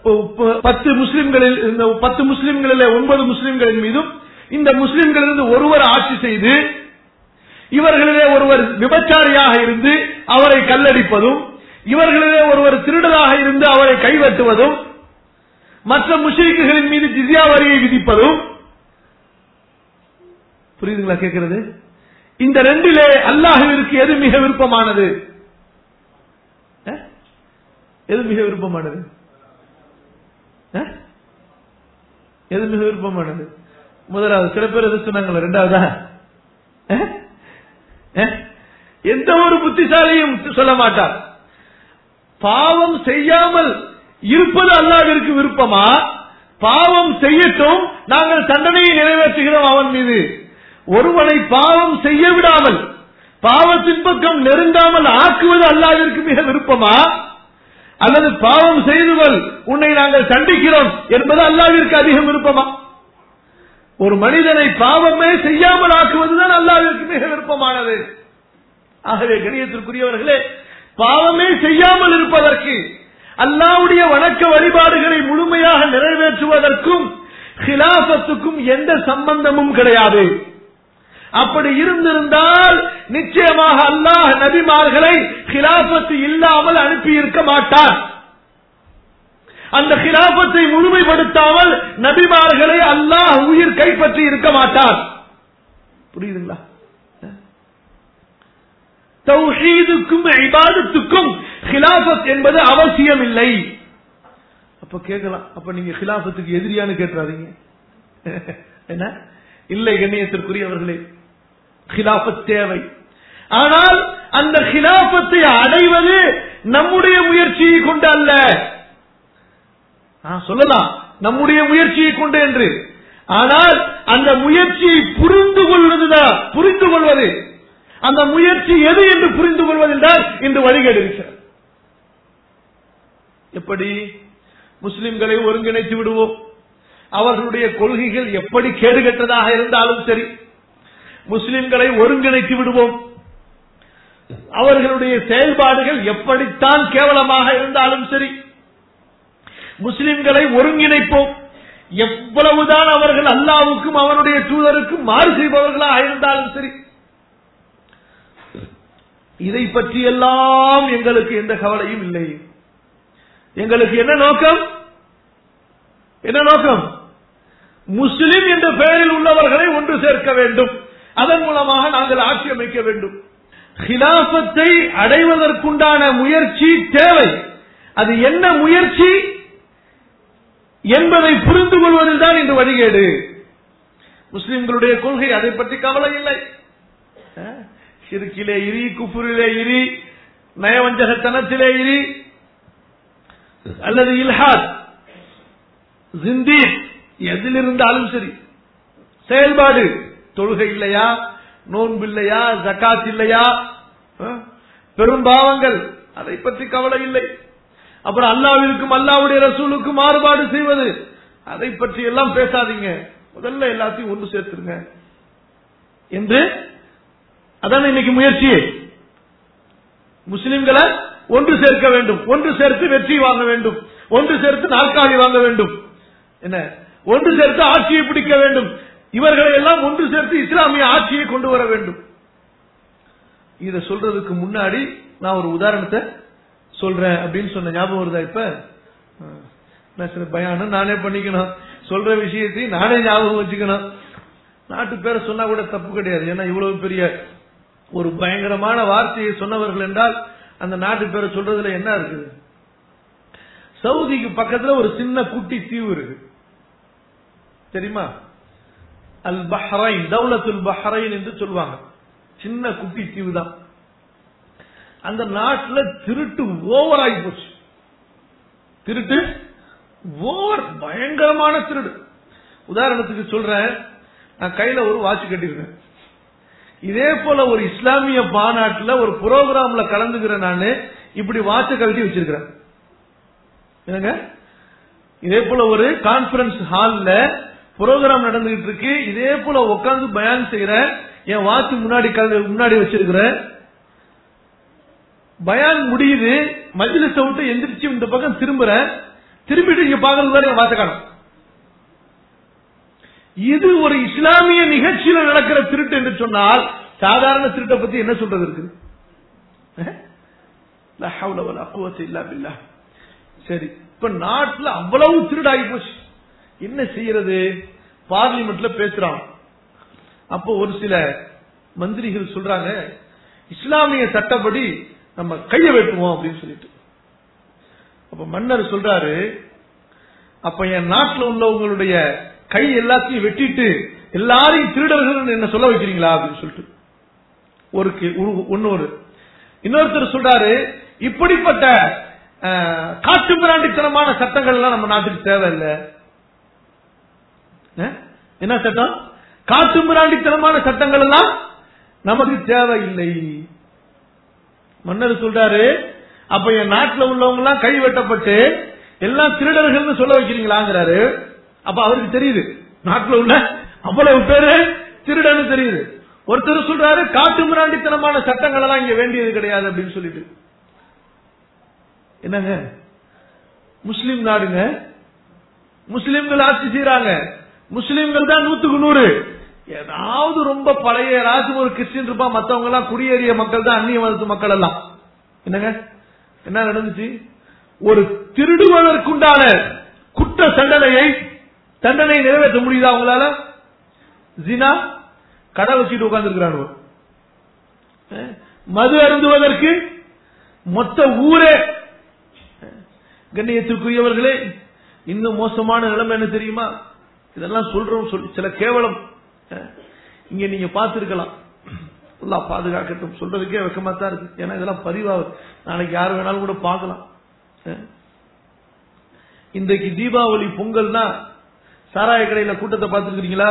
ப- பத்து முஸ்லிம்களில் இந்த பத்து முஸ்லிம்களிலே ஒன்பது முஸ்லிம்களின் மீதும் இந்த முஸ்லிம்களிலிருந்து ஒருவர் ஆட்சி செய்து இவர்களிலே ஒருவர் விபச்சாரியாக இருந்து அவரை கல்லடிப்பதும் இவர்களிலே ஒருவர் திருடராக இருந்து அவரை கைவெட்டுவதும் மற்ற முஸ்லிம்களின் மீது ஜிஸ்யா வரியை விதிப்பதும் புரியுதுங்களா கேட்கிறது இந்த ரெண்டிலே அல்லாஹுவிற்கு எது மிக விருப்பமானது அஹ்? எது மிக விருப்பமானது அஹ்? எது மிக விருப்பமானது முதலாவது சில பேர் எது சொன்னாங்களா ரெண்டாவதா அஹ்? அஹ்? எந்த ஒரு புத்திசாலியும் சொல்ல மாட்டார் பாவம் செய்யாமல் இருப்பது அல்லாவிற்கு விருப்பமா பாவம் செய்யட்டும் நாங்கள் தண்டனையை நிறைவேற்றுகிறோம் அவன் மீது ஒருவனை பாவம் செய்ய விடாமல் பாவத்தின் பக்கம் நெருங்காமல் ஆக்குவது அல்லாவிற்கு மிக விருப்பமா அல்லது பாவம் செய்துவல் உன்னை நாங்கள் தண்டிக்கிறோம் என்பது அல்லாவிற்கு அதிகம் விருப்பமா ஒரு மனிதனை பாவமே செய்யாமல் ஆக்குவதுதான் அல்லாவிற்கு மிக விருப்பமானது ஆகவே கணியத்திற்குரியவர்களே பாவமே செய்யாமல் இருப்பதற்கு அல்லாவுடைய வணக்க வழிபாடுகளை முழுமையாக நிறைவேற்றுவதற்கும் ஹிலாபத்துக்கும் எந்த சம்பந்தமும் கிடையாது அப்படி இருந்திருந்தால் நிச்சயமாக அல்லாஹ் நபிமார்களை ஹிலாபத்து இல்லாமல் அனுப்பியிருக்க மாட்டார் அந்த ஹிலாபத்தை முழுமைப்படுத்தாமல் நபிமார்களை அல்லாஹ் உயிர் கைப்பற்றி இருக்க மாட்டார் புரியுதுங்களா தௌஹீதுக்கும் இபாதத்துக்கும் ஹிலாபத் என்பது அவசியம் இல்லை அப்ப கேட்கலாம் அப்ப நீங்க ஹிலாபத்துக்கு எதிரியான்னு கேட்டுறாதீங்க என்ன இல்லை கண்ணியத்திற்குரியவர்களே ஹிலாபத் தேவை ஆனால் அந்த ஹிலாபத்தை அடைவது நம்முடைய முயற்சியை கொண்டு அல்ல ஆ, சொல்லலாம் நம்முடைய முயற்சியை கொண்டு என்று ஆனால் அந்த முயற்சியை புரிந்து கொள்வதுதான் புரிந்து கொள்வது அந்த முயற்சி எது என்று புரிந்து கொள்வதென்றால் இன்று வழிகேடு இருக்கிறது எப்படி முஸ்லிம்களை ஒருங்கிணைத்து விடுவோம் அவர்களுடைய கொள்கைகள் எப்படி கேடுகட்டதாக இருந்தாலும் சரி முஸ்லிம்களை ஒருங்கிணைத்து விடுவோம் அவர்களுடைய செயல்பாடுகள் எப்படித்தான் கேவலமாக இருந்தாலும் சரி முஸ்லிம்களை ஒருங்கிணைப்போம் எவ்வளவுதான் அவர்கள் அல்லாவுக்கும் அவனுடைய தூதருக்கும் மாறு செய்பவர்களாக இருந்தாலும் சரி இதை பற்றி எல்லாம் எங்களுக்கு எந்த கவலையும் இல்லை எங்களுக்கு என்ன நோக்கம் என்ன நோக்கம் முஸ்லிம் என்ற பெயரில் உள்ளவர்களை ஒன்று சேர்க்க வேண்டும் அதன் மூலமாக நாங்கள் ஆட்சி அமைக்க வேண்டும் ஹிலாபத்தை அடைவதற்குண்டான முயற்சி தேவை அது என்ன முயற்சி என்பதை புரிந்து கொள்வதில் தான் இன்று வழிகேடு முஸ்லிம்களுடைய கொள்கை அதை பற்றி கவலை இல்லை அஹ், ஷிர்கிலே இரி குஃபுரிலே இரி நயவஞ்சகத்தனத்திலே இரி அல்லது இல்ஹாத் ஜிந்தீர் எதில் இருந்தாலும் சரி செயல்பாடு தொழுகை இல்லையா நோன்பு இல்லையா ஜக்காத் இல்லையா அஹ், பெரும் பாவங்கள் அதை பற்றி கவலை இல்லை அப்புறம் அல்லாவிற்கும் அல்லாவுடைய ரசூலுக்கும் மாறுபாடு செய்வது அதை பற்றி எல்லாம் பேசாதீங்க முதல்ல எல்லாத்தையும் ஒன்று சேர்த்துருங்க என்று அதான் இன்னைக்கு முயற்சி முஸ்லிம்களை ஒன்று சேர்க்க வேண்டும் ஒன்று சேர்த்து வெற்றி வாங்க வேண்டும் ஒன்று சேர்த்து நாற்காலி வாங்க வேண்டும் என்ன ஒன்று சேர்த்து ஆட்சியை பிடிக்க வேண்டும் இவர்களை எல்லாம் ஒன்று சேர்த்து இஸ்லாமிய ஆட்சியை கொண்டு வர வேண்டும் இத சொல்றதுக்கு முன்னாடி நான் ஒரு உதாரணத்தை சொல்றேன் அப்படின்னு சொன்ன ஞாபகம் வருதா இப்ப அஹ், நான் சில பயானம் நானே பண்ணிக்கணும் சொல்ற விஷயத்தையும் நானே ஞாபகம் வச்சுக்கணும் நாட்டு பேரை சொன்னா கூட தப்பு கிடையாது ஏன்னா இவ்வளவு பெரிய ஒரு பயங்கரமான வார்த்தையை சொன்னவர்கள் என்றால் அந்த நாட்டு பேரை சொல்றதுல என்ன இருக்குது சவுதிக்கு பக்கத்துல ஒரு சின்ன குட்டி தீவு இருக்கு தெரியுமா அல் பஹ்ரைன் தௌலத்துல் பஹ்ரைன் என்று சொல்லுவாங்க சின்ன குட்டி தீவு தான் அந்த நாட்டுல திருட்டு ஓவர் ஆகி போச்சு திருட்டு ஓவர் பயங்கரமான திருடு உதாரணத்துக்கு சொல்றேன் நான் கையில ஒரு வாட்ச் கட்டிருக்கேன் இதே போல ஒரு இஸ்லாமிய மாநாட்டுல ஒரு புரோகிராம்ல கலந்துக்கிறேன் நானு இப்படி வாட்ச கழட்டி வச்சிருக்கிறேன் என்னங்க இதே போல ஒரு கான்பரன்ஸ் ஹால்ல புரோகிராம் நடந்துகிட்டு இருக்கு இதே போல உட்கார்ந்து பயான் செய்யறேன் என் வாட்ச் முன்னாடி கழ- முன்னாடி வச்சிருக்கிறேன் பயான் முடியுது மஜ்லிஸ விட்டு எந்திரிச்சு இந்த பக்கம் திரும்புறேன் திரும்பிட்டு இங்க பாக்குறது வரை வார்த்தை காணும் இது ஒரு இஸ்லாமிய நிகழ்ச்சியில நடக்கிற திருட்டு என்று சொன்னால் சாதாரண திருட்டை பத்தி என்ன சொல்றது இருக்குது அஹ்? லா ஹவ்ல வலா குவத்த இல்லா பில்லாஹ். சரி இப்ப நாட்டுல அவ்வளவு திருடாகி போச்சு என்ன செய்யறது பார்லிமெண்ட்ல பேசுறான் அப்போ ஒரு சில மந்திரிகள் சொல்றாங்க இஸ்லாமிய சட்டப்படி நம்ம கைய வெட்டுவோம் அப்படின்னு சொல்லிட்டு அப்ப மன்னர் சொல்றாரு அப்ப என் நாட்டுல உள்ளவங்களுடைய கை எல்லாத்தையும் வெட்டிட்டு எல்லாரையும் திருடர்கள் என்ன சொல்ல வைக்கிறீங்களா அப்படின்னு சொல்லிட்டு ஒரு கே- ஒரு- இன்னொரு இன்னொருத்தர் சொல்றாரு இப்படிப்பட்ட அஹ், காட்டு மிராண்டித்தனமான சட்டங்கள் எல்லாம் நம்ம நாட்டுக்கு தேவையில்லை அஹ்? என்ன சட்டம் காட்டு மிராண்டித்தனமான சட்டங்கள் எல்லாம் நமக்கு தேவையில்லை மன்னர் சொல்றாரு அப்ப என் நாட்டுல உள்ளவங்க எல்லாம் கை வெட்டப்பட்டு எல்லாம் திருடர்கள்னு சொல்ல வைக்கிறீங்களாங்கிறாரு அப்ப அவருக்கு தெரியுது நாட்டுல உள்ள அவ்வளவு பேரு திருடன்னு தெரியுது ஒருத்தர் சொல்றாரு காட்டு மிராண்டித்தனமான சட்டங்கள் எல்லாம் இங்க வேண்டியது கிடையாது அப்படின்னு சொல்லிட்டு என்னங்க முஸ்லிம் நாடுங்க முஸ்லிம்கள் ஆட்சி செய்யறாங்க முஸ்லிம்கள் தான் நூத்துக்கு நூறு ஏதாவது ரொம்ப பழைய ஏதாச்சும் ஒரு கிறிஸ்டின் இருப்பான் மத்தவங்க எல்லாம் குடியேறிய மக்கள் தான் அந்நிய மதத்து மக்கள் எல்லாம் என்னங்க என்ன நடந்துச்சு ஒரு திருடுவதற்குண்டான குற்ற தண்டனையை தண்டனை நிறைவேற்ற முடியுதா அவங்களால ஜினா கடை வச்சுட்டு உட்கார்ந்துருக்கிறானுவோ அஹ், மது அருந்துவதற்கு மொத்த ஊரே கண்ணியத்திற்குரியவர்களே இன்னும் மோசமான நிலைமை என்ன தெரியுமா இதெல்லாம் சொல்றோம் சொல்லி சில கேவலம் அஹ், இங்க நீங்க பார்த்திருக்கலாம் அல்லாஹ் பாதுகாக்கட்டும் சொல்றதுக்கே வெக்கமா தான் இருக்கு ஏன்னா இதெல்லாம் பதிவாகுது நாளைக்கு யார் வேணாலும் கூட பார்க்கலாம் அஹ். இன்றைக்கு தீபாவளி பொங்கல்னா சாராய கடையில கூட்டத்தை பார்த்துருக்கீங்களா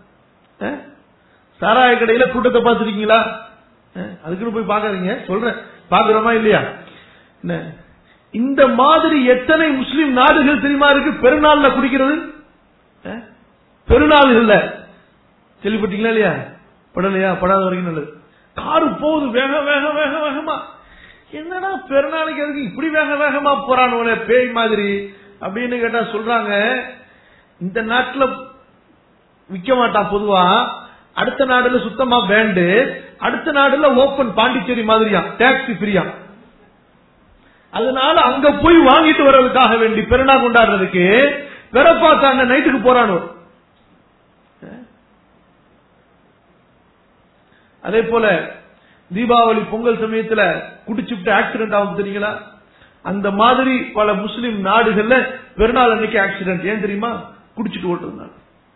சாராய கடையில கூட்டத்தை பார்த்துருக்கீங்களா அதுக்குன்னு போய் பார்க்காதீங்க சொல்றேன் பாக்குறோமா இல்லையா என்ன இந்த மாதிரி எத்தனை முஸ்லிம் நாடுகள் தெரியுமா இருக்கு பெருநாள்ல குடிக்கிறது அஹ்? பெருநாள்கள்ல கேள்விப்பட்டீங்களா இல்லையா படலையா படாத வரைக்கும் நல்லது காரு போகுது வேக வேக வேக வேகமா என்னடா பெருநாளைக்கு எதுக்கு இப்படி வேக வேகமா போறானுவனே பேய் மாதிரி அப்படின்னு கேட்டா சொல்றாங்க இந்த நாட்டுல விற்க மாட்டான் பொதுவா அடுத்த நாடுல சுத்தமா பேண்டு அடுத்த நாடுல ஓபன் பாண்டிச்சேரி மாதிரியா டாக்ஸி ஃப்ரீயா அதனால அங்க போய் வாங்கிட்டு வர்றதுக்காக வேண்டி பெருநா கொண்டாடுறதுக்கு பெறப்பாத்தாங்க நைட்டுக்கு போறானோ அதே போல தீபாவளி பொங்கல் சமயத்துல குடிச்சுட்டு ஆக்சிடென்ட் ஆகும் தெரியுங்களா அந்த மாதிரி பல முஸ்லிம் நாடுகள்ல பெருநாள் அன்னைக்கு ஆக்சிடென்ட் ஏன் தெரியுமா குடிச்சிட்டு ஓட்டுறதுனால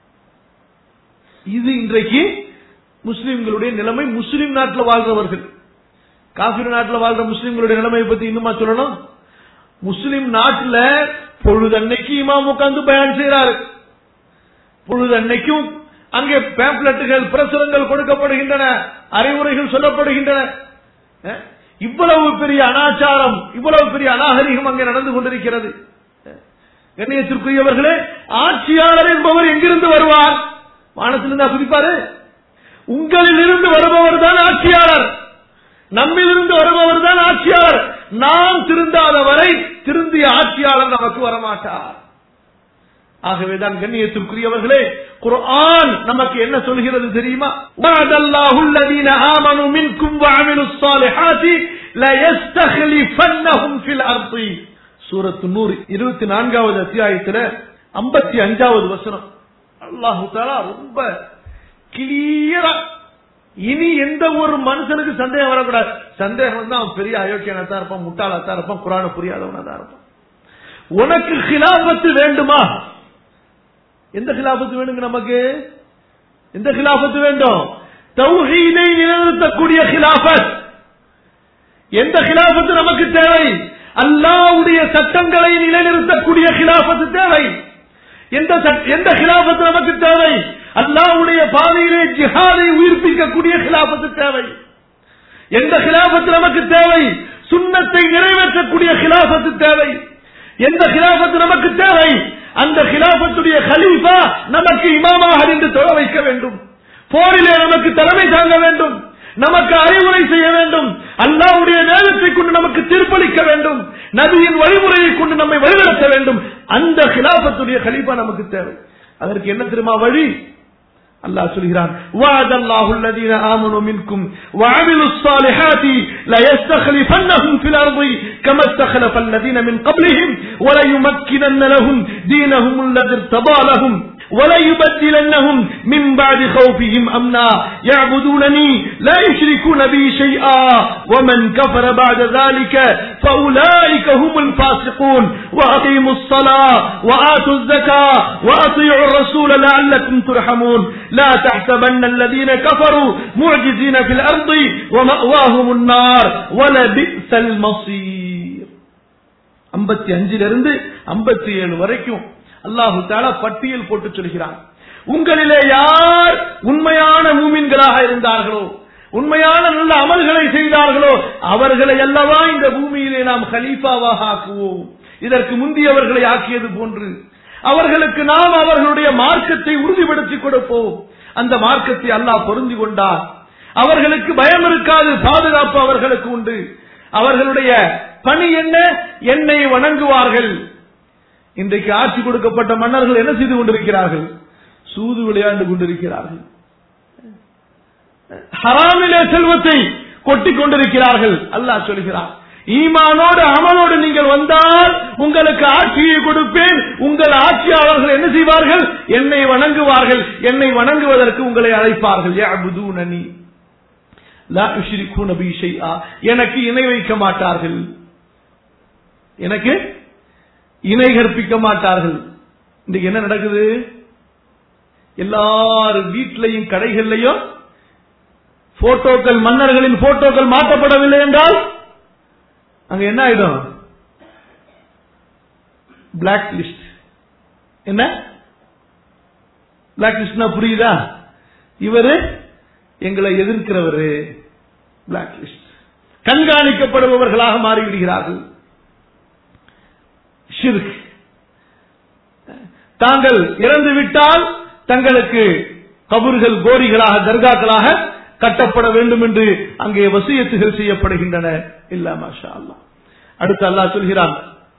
இது இன்றைக்கு முஸ்லிம்களுடைய நிலைமை முஸ்லிம் நாட்டில் வாழ்றவர்கள் காபிர் நாட்டில் வாழ்ற முஸ்லிம்களுடைய நிலைமையை பத்தி இன்னுமா சொல்லணும் முஸ்லிம் நாட்டுல பொழுதன்னைக்கு இமாம் உட்கார்ந்து பயன் செய்யறாரு பொழுதன்னைக்கும் அங்கே பேம்ப்லெட்டுகள் பிரசுரங்கள் கொடுக்கப்படுகின்றன அறிவுரைகள் சொல்லப்படுகின்றன அஹ், இவ்வளவு பெரிய அனாச்சாரம் இவ்வளவு பெரிய அநாகரிகம் அங்கே நடந்து கொண்டிருக்கிறது அஹ், கண்ணியத்திற்குரியவர்களே ஆட்சியாளர் என்பவர் எங்கிருந்து வருவார் வானத்திலிருந்து குதிப்பாரு உங்களில் இருந்து வருபவர் தான் ஆட்சியாளர் நம்மிலிருந்து வருபவர் தான் ஆட்சியாளர் நாம் திருந்தாத வரை திருந்திய ஆட்சியாளர் நமக்கு வரமாட்டார் ஆகவேதான் கண்ணியத்திற்குரியவர்களே குர்ஆன் நமக்கு என்ன சொல்கிறது தெரியுமா வஅதல்லாஹு அல்லதீன ஆமனு மின்கும் வஅமிலு ஸ்ஸாலிஹாத்தி லயஸ்தக்லிஃபன்னஹும் ஃபில் அர்தி சூரத்து நூர் 24வது அத்தியாயத்துல 55வது வசனம் அல்லாஹ் தஆலா ரொம்ப கிளியரா இனி எந்த ஒரு மனுஷனுக்கு சந்தேகம் வரக்கூடாது சந்தேகம் வந்து அவன் பெரிய அயோக்கியனா தான் இருப்பான் முட்டாளா தான் இருப்பான் குரான புரியாதவனா தான் இருப்பான் உனக்கு கிலாபத்து வேண்டுமா எந்த கிலாபத்து வேணுங்க நமக்கு எந்த கிலாபத்து வேண்டும் தௌஹீதை நிலைநிறுத்தக்கூடிய கிலாபத் எந்த கிலாபத்து நமக்கு தேவை அல்லாவுடைய சட்டங்களை நிலைநிறுத்தக்கூடிய கிலாபத்து தேவை எந்த சட்- எந்த கிலாபத்து நமக்கு தேவை அல்லாவுடைய பாதையிலே ஜிஹாதை உயிர்ப்பிக்கக்கூடிய கிலாபத்து தேவை எந்த கிலாபத்து நமக்கு தேவை சுண்ணத்தை நிறைவேற்றக்கூடிய கிலாபத்து தேவை எந்த கிலாபத்து நமக்கு தேவை அந்த கிலாபத்துடைய கலீஃபா நமக்கு இமாமாக நின்று தொழ வைக்க வேண்டும் போரிலே நமக்கு தலைமை தாங்க வேண்டும் நமக்கு அறிவுரை செய்ய வேண்டும் அல்லாவுடைய நேரத்தை கொண்டு நமக்கு தீர்ப்பளிக்க வேண்டும் நபியின் வழிமுறையை கொண்டு நம்மை வழிநடத்த வேண்டும் அந்த கிலாபத்துடைய கலீஃபா நமக்கு தேவை அதற்கு என்ன தெரியுமா வழி அல்லாஹ் சொல்கிறான் وعد الله الذين آمنوا منكم وعملوا الصالحات لا يستخلفنهم في الأرض كما استخلف الذين من قبلهم ولا يمكنن لهم دينهم الذي ارتضى لهم ولا يبدلنهم من بعد خوفهم أمنا يعبدونني لا يشركون بي شيئا ومن كفر بعد ذلك فأولئك هم الفاسقون وأقيموا الصلاة وآتوا الزكاة وأطيعوا الرسول لعلكم ترحمون لا تحسبن الذين كفروا معجزين في الأرض ومأواهم النار ولبئس المصير ஐம்பத்தி அஞ்சிலிருந்து ஐம்பத்தி ஏழு வரைக்கும் அல்லாஹு தாலா பட்டியல் போட்டு சொல்கிறான் உங்களிலே யார் உண்மையான மூமின்களாக இருந்தார்களோ உண்மையான நல்ல அமல்களை செய்தார்களோ அவர்களை அல்லவா இந்த பூமியிலே நாம் கலீஃபாவாக ஆக்குவோம் இதற்கு முந்தியவர்களை ஆக்கியது போன்று அவர்களுக்கு நாம் அவர்களுடைய மார்க்கத்தை உறுதிப்படுத்திக் கொடுப்போம் அந்த மார்க்கத்தை அல்லாஹ் பொருந்தி கொண்டார் அவர்களுக்கு பயம் இருக்காது பாதுகாப்பு அவர்களுக்கு உண்டு அவர்களுடைய பணி என்ன என்னை வணங்குவார்கள் இன்றைக்கு ஆட்சி கொடுக்கப்பட்ட மன்னர்கள் என்ன செய்து கொண்டிருக்கிறார்கள் சூது விளையாண்டு கொண்டிருக்கிறார்கள் ஹராமிலே செல்வத்தை கொட்டிக் கொண்டிருக்கிறார்கள் அல்லாஹ் சொல்கிறார் ஈமானோடு அமலோடு நீங்கள் வந்தால் உங்களுக்கு ஆட்சியை கொடுப்பேன் உங்கள் ஆட்சியாளர்கள் என்ன செய்வார்கள் என்னை வணங்குவார்கள் என்னை வணங்குவதற்கு உங்களை அழைப்பார்கள் யஅபுதூனனி லா யுஷ்ரிகூன பி ஷைஆ எனக்கு இணை வைக்க மாட்டார்கள் எனக்கு இணை கற்பிக்க மாட்டார்கள் இன்றைக்கு என்ன நடக்குது எல்லாரும் வீட்டிலையும் கடைகள்லையும் போட்டோக்கள் மன்னர்களின் போட்டோக்கள் மாற்றப்படவில்லை என்றால் அங்க என்ன ஆயிடும் பிளாக் லிஸ்ட் என்ன பிளாக் லிஸ்ட்னா புரியுதா இவரு எங்களை எதிர்க்கிறவரு பிளாக் லிஸ்ட் கண்காணிக்கப்படுபவர்களாக மாறிவிடுகிறார்கள் ஷிர்க் தாங்கள் இறந்து விட்டால் தங்களுக்கு கபூர்கள் கோரிகளாக தர்காக்களாக கட்டப்பட வேண்டும் என்று அங்கே வசியத்துகள் செய்யப்படுகின்றன இல்ல மாஷா அல்லா அடுத்து அல்லாஹ் சொல்கிறான்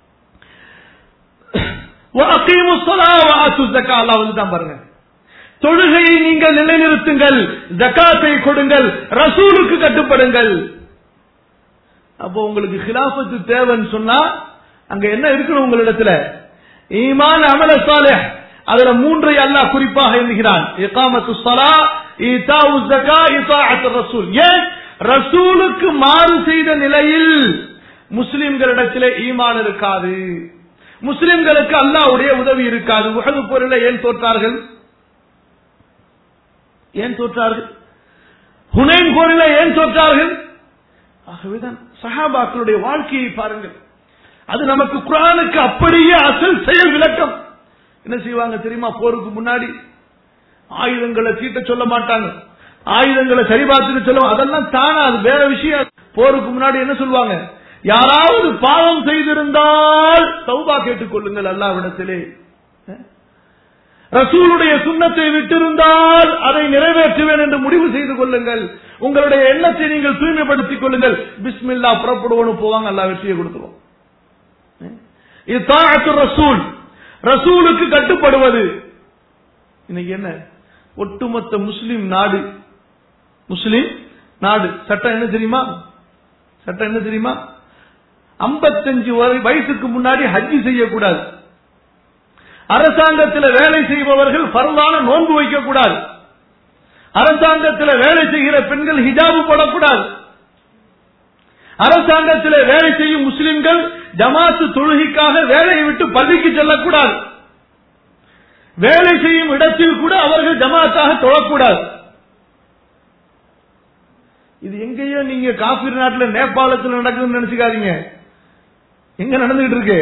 தான் பாருங்க தொழுகையை நீங்கள் நிலைநிறுத்துங்கள் ஜக்காத்தை கொடுங்கள் ரசூலுக்கு கட்டுப்படுங்கள் அப்போ உங்களுக்கு ஹிலாபத்து தேவைன்னு சொன்னா அங்க என்ன இருக்கணும் உங்களிடத்துல ஈமான் அமல சாலே அதுல மூன்றை அல்லாஹ் குறிப்பாக எண்ணுகிறான் இகாமத்து சலா ஈதாவு ஜகா இதாஅத்து ரசூல் ஏன் ரசூலுக்கு மாறு செய்த நிலையில் முஸ்லிம்களிடத்திலே ஈமான் இருக்காது முஸ்லிம்களுக்கு அல்லாஹ்வுடைய உதவி இருக்காது உகது பொருளை ஏன் தோற்றார்கள் ஏன் தோற்றார்கள் ஹுனைன் போரில ஏன் தோற்றார்கள் ஆகவேதான் சஹாபாக்களுடைய வாழ்க்கையை பாருங்கள் அது நமக்கு குரானுக்கு அப்படியே அசல் செயல் விளக்கம் என்ன செய்வாங்க தெரியுமா போருக்கு முன்னாடி ஆயுதங்களை தீட்ட சொல்ல மாட்டாங்க ஆயுதங்களை சரி பார்த்துட்டு சொல்லுவாங்க அதெல்லாம் தானா அது வேற விஷயம் போருக்கு முன்னாடி என்ன சொல்லுவாங்க யாராவது பாவம் செய்திருந்தால் தௌபா கேட்டுக் கொள்ளுங்கள் அல்லாவிடத்திலே ரசூலுடைய சுண்ணத்தை விட்டிருந்தால் அதை நிறைவேற்றுவேன் என்று முடிவு செய்து கொள்ளுங்கள் உங்களுடைய எண்ணத்தை நீங்கள் தூய்மைப்படுத்திக் கொள்ளுங்கள் பிஸ்மில்லா புறப்படுவோன்னு போவாங்க அல்லா வெற்றியை கொடுத்துருவோம் இது ரசூல் ரசூலுக்கு கட்டுப்படுவது இன்னைக்கு என்ன ஒட்டுமொத்த முஸ்லிம் நாடு முஸ்லிம் நாடு சட்டம் என்ன தெரியுமா சட்டம் என்ன தெரியுமா ஐம்பத்தஞ்சு வயசுக்கு முன்னாடி ஹஜ்ஜி செய்யக்கூடாது அரசாங்கத்தில் வேலை செய்பவர்கள் பரவான நோன்பு வைக்கக்கூடாது அரசாங்கத்தில் வேலை செய்கிற பெண்கள் ஹிஜாபு போடக்கூடாது அரசாங்கத்தில் வேலை செய்யும் முஸ்லிம்கள் ஜமாத்து தொழுகைக்காக வேலையை விட்டு பள்ளிக்கு செல்லக்கூடாது வேலை செய்யும் இடத்தில் கூட அவர்கள் ஜமாத்தாக தொழக்கூடாது இது எங்கேயோ நீங்க காபீர் நாட்டில் நேபாளத்தில் நடக்குதுன்னு நினைச்சுக்காதீங்க எங்க நடந்துகிட்டு இருக்கு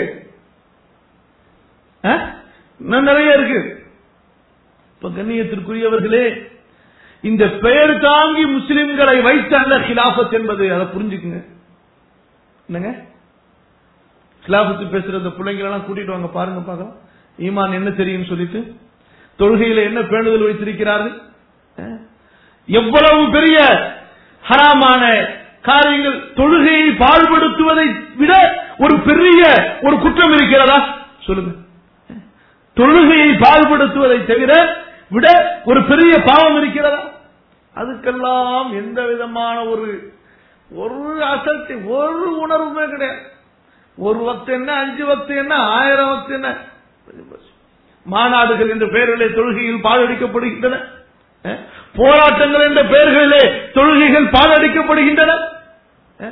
இன்னும் நிறைய இருக்கு இப்ப கண்ணியத்திற்குரியவர்களே இந்த பெயர் தாங்கி முஸ்லிம்களை வைத்த அந்த கிலாபத் என்பது அதை புரிஞ்சுக்குங்க என்னங்க கிலாபத்து பேசுற அந்த பிள்ளைங்களெல்லாம் கூட்டிட்டு வாங்க பாருங்க பார்க்கலாம் ஈமான் என்ன தெரியும் சொல்லிட்டு தொழுகையில என்ன பேணுதல் வைத்திருக்கிறார்கள் எவ்வளவு பெரிய ஹராமான காரியங்கள் தொழுகையை பாழ்படுத்துவதை விட ஒரு பெரிய பெரிய ஒரு குற்றம் இருக்கிறதா சொல்லுங்க தொழுகையை பாழ்படுத்துவதை தவிர விட ஒரு பெரிய பாவம் இருக்கிறதா அதுக்கெல்லாம் எந்த விதமான ஒரு ஒரு அசல்ட்டி ஒரு உணர்வுமே கிடையாது ஒரு வக்து என்ன அஞ்சு வக்து என்ன ஆயிரம் வக்து என்ன மாநாடுகள் என்ற பெயர்களிலே தொழுகையில் பாழடிக்கப்படுகின்றன அஹ், போராட்டங்கள் என்ற பெயர்களிலே தொழுகைகள் பாழடிக்கப்படுகின்றன அஹ்.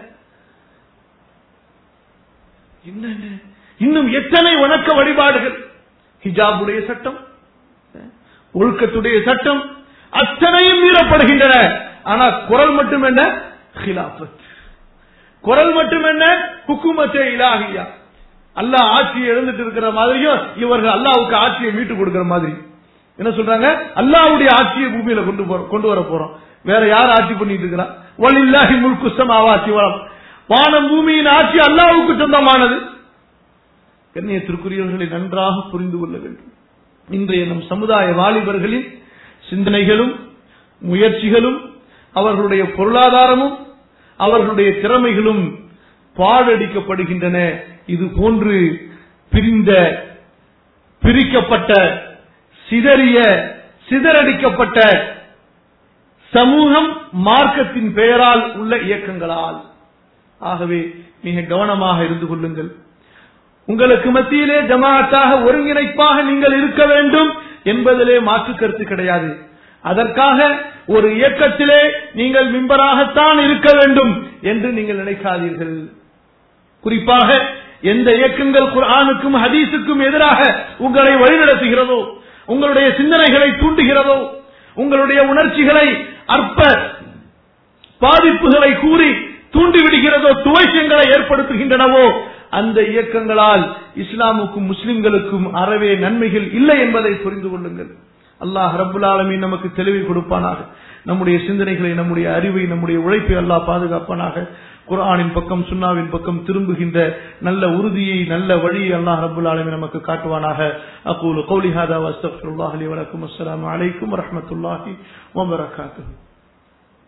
என்னங்க? இன்னும் எத்தனை வணக்க வழிபாடுகள் ஹிஜாபுடைய சட்டம் அஹ், ஒழுக்கத்துடைய சட்டம் அத்தனையும் மீறப்படுகின்றன ஆனா குரல் மட்டும் என்ன ஹிலாபத் குரல் மட்டும் என்ன ஹுக்குமத்தே இலாகியா அல்லாஹ் ஆட்சியை எழுந்துட்டு இருக்கிற மாதிரியும் இவர்கள் அல்லாவுக்கு ஆட்சியை மீட்டு கொடுக்கிற மாதிரி என்ன சொல்றாங்க அல்லாவுடைய ஆட்சியை பூமியில கொண்டு போறோம் கொண்டு வர போறோம் வேற யார் ஆட்சி பண்ணிட்டு இருக்கிறா வலில்லாஹி முல்கு சமாவாசி வளம் வானம் பூமியின் ஆட்சி அல்லாவுக்கு சொந்தமானது கண்ணியத்திற்குரியவர்களை நன்றாக புரிந்து கொள்ள வேண்டும் இன்றைய நம் சமுதாய வாலிபர்களின் சிந்தனைகளும் முயற்சிகளும் அவர்களுடைய பொருளாதாரமும் அவர்களுடைய திறமைகளும் பாழடிக்கப்படுகின்றன இது போன்று பிரிந்த பிரிக்கப்பட்ட சிதறிய சிதறடிக்கப்பட்ட சமூகம் மார்க்கத்தின் பெயரால் உள்ள இயக்கங்களால் ஆகவே மிக கவனமாக இருந்து கொள்ளுங்கள் உங்களுக்கு மத்தியிலே ஜமாஅத்தாக ஒருங்கிணைப்பாக நீங்கள் இருக்க வேண்டும் என்பதிலே மாற்று கருத்து கிடையாது அதற்காக ஒரு இயக்கத்திலே நீங்கள் மிம்பராகத்தான் இருக்க வேண்டும் என்று நீங்கள் நினைக்காதீர்கள் குறிப்பாக எந்த இயக்கங்கள் குர்ஆனுக்கும் ஹதீஸுக்கும் எதிராக உங்களை வழிநடத்துகிறதோ உங்களுடைய சிந்தனைகளை தூண்டுகிறதோ உங்களுடைய உணர்ச்சிகளை அற்ப பாதிப்புகளை கூறி தூண்டிவிடுகிறதோ துவைஷங்களை ஏற்படுத்துகின்றனவோ அந்த இயக்கங்களால் இஸ்லாமுக்கும் முஸ்லிம்களுக்கும் அறவே நன்மைகள் இல்லை என்பதை புரிந்து கொள்ளுங்கள் அல்லாஹ் ரப்புல் ஆலமீன் நமக்கு தெளிவை கொடுப்பானாக நம்முடைய சிந்தனைகளை நம்முடைய அறிவை நம்முடைய உழைப்பை அல்லாஹ் பாதுகாப்பானாக குர்ஆனின் பக்கம் சுன்னாவின் பக்கம் திரும்புகின்ற நல்ல உறுதியை நல்ல வழியை அல்லாஹ் ரப்புல் ஆலமீன் நமக்கு காட்டுவானாக அகூலு கௌலி ஹாதா வஸ்தக்ஃபிருல்லாஹி லி வலக்கும் அஸ்ஸலாமு அலைக்கும் வரஹ்மத்துல்லாஹி வபரகாத்துஹு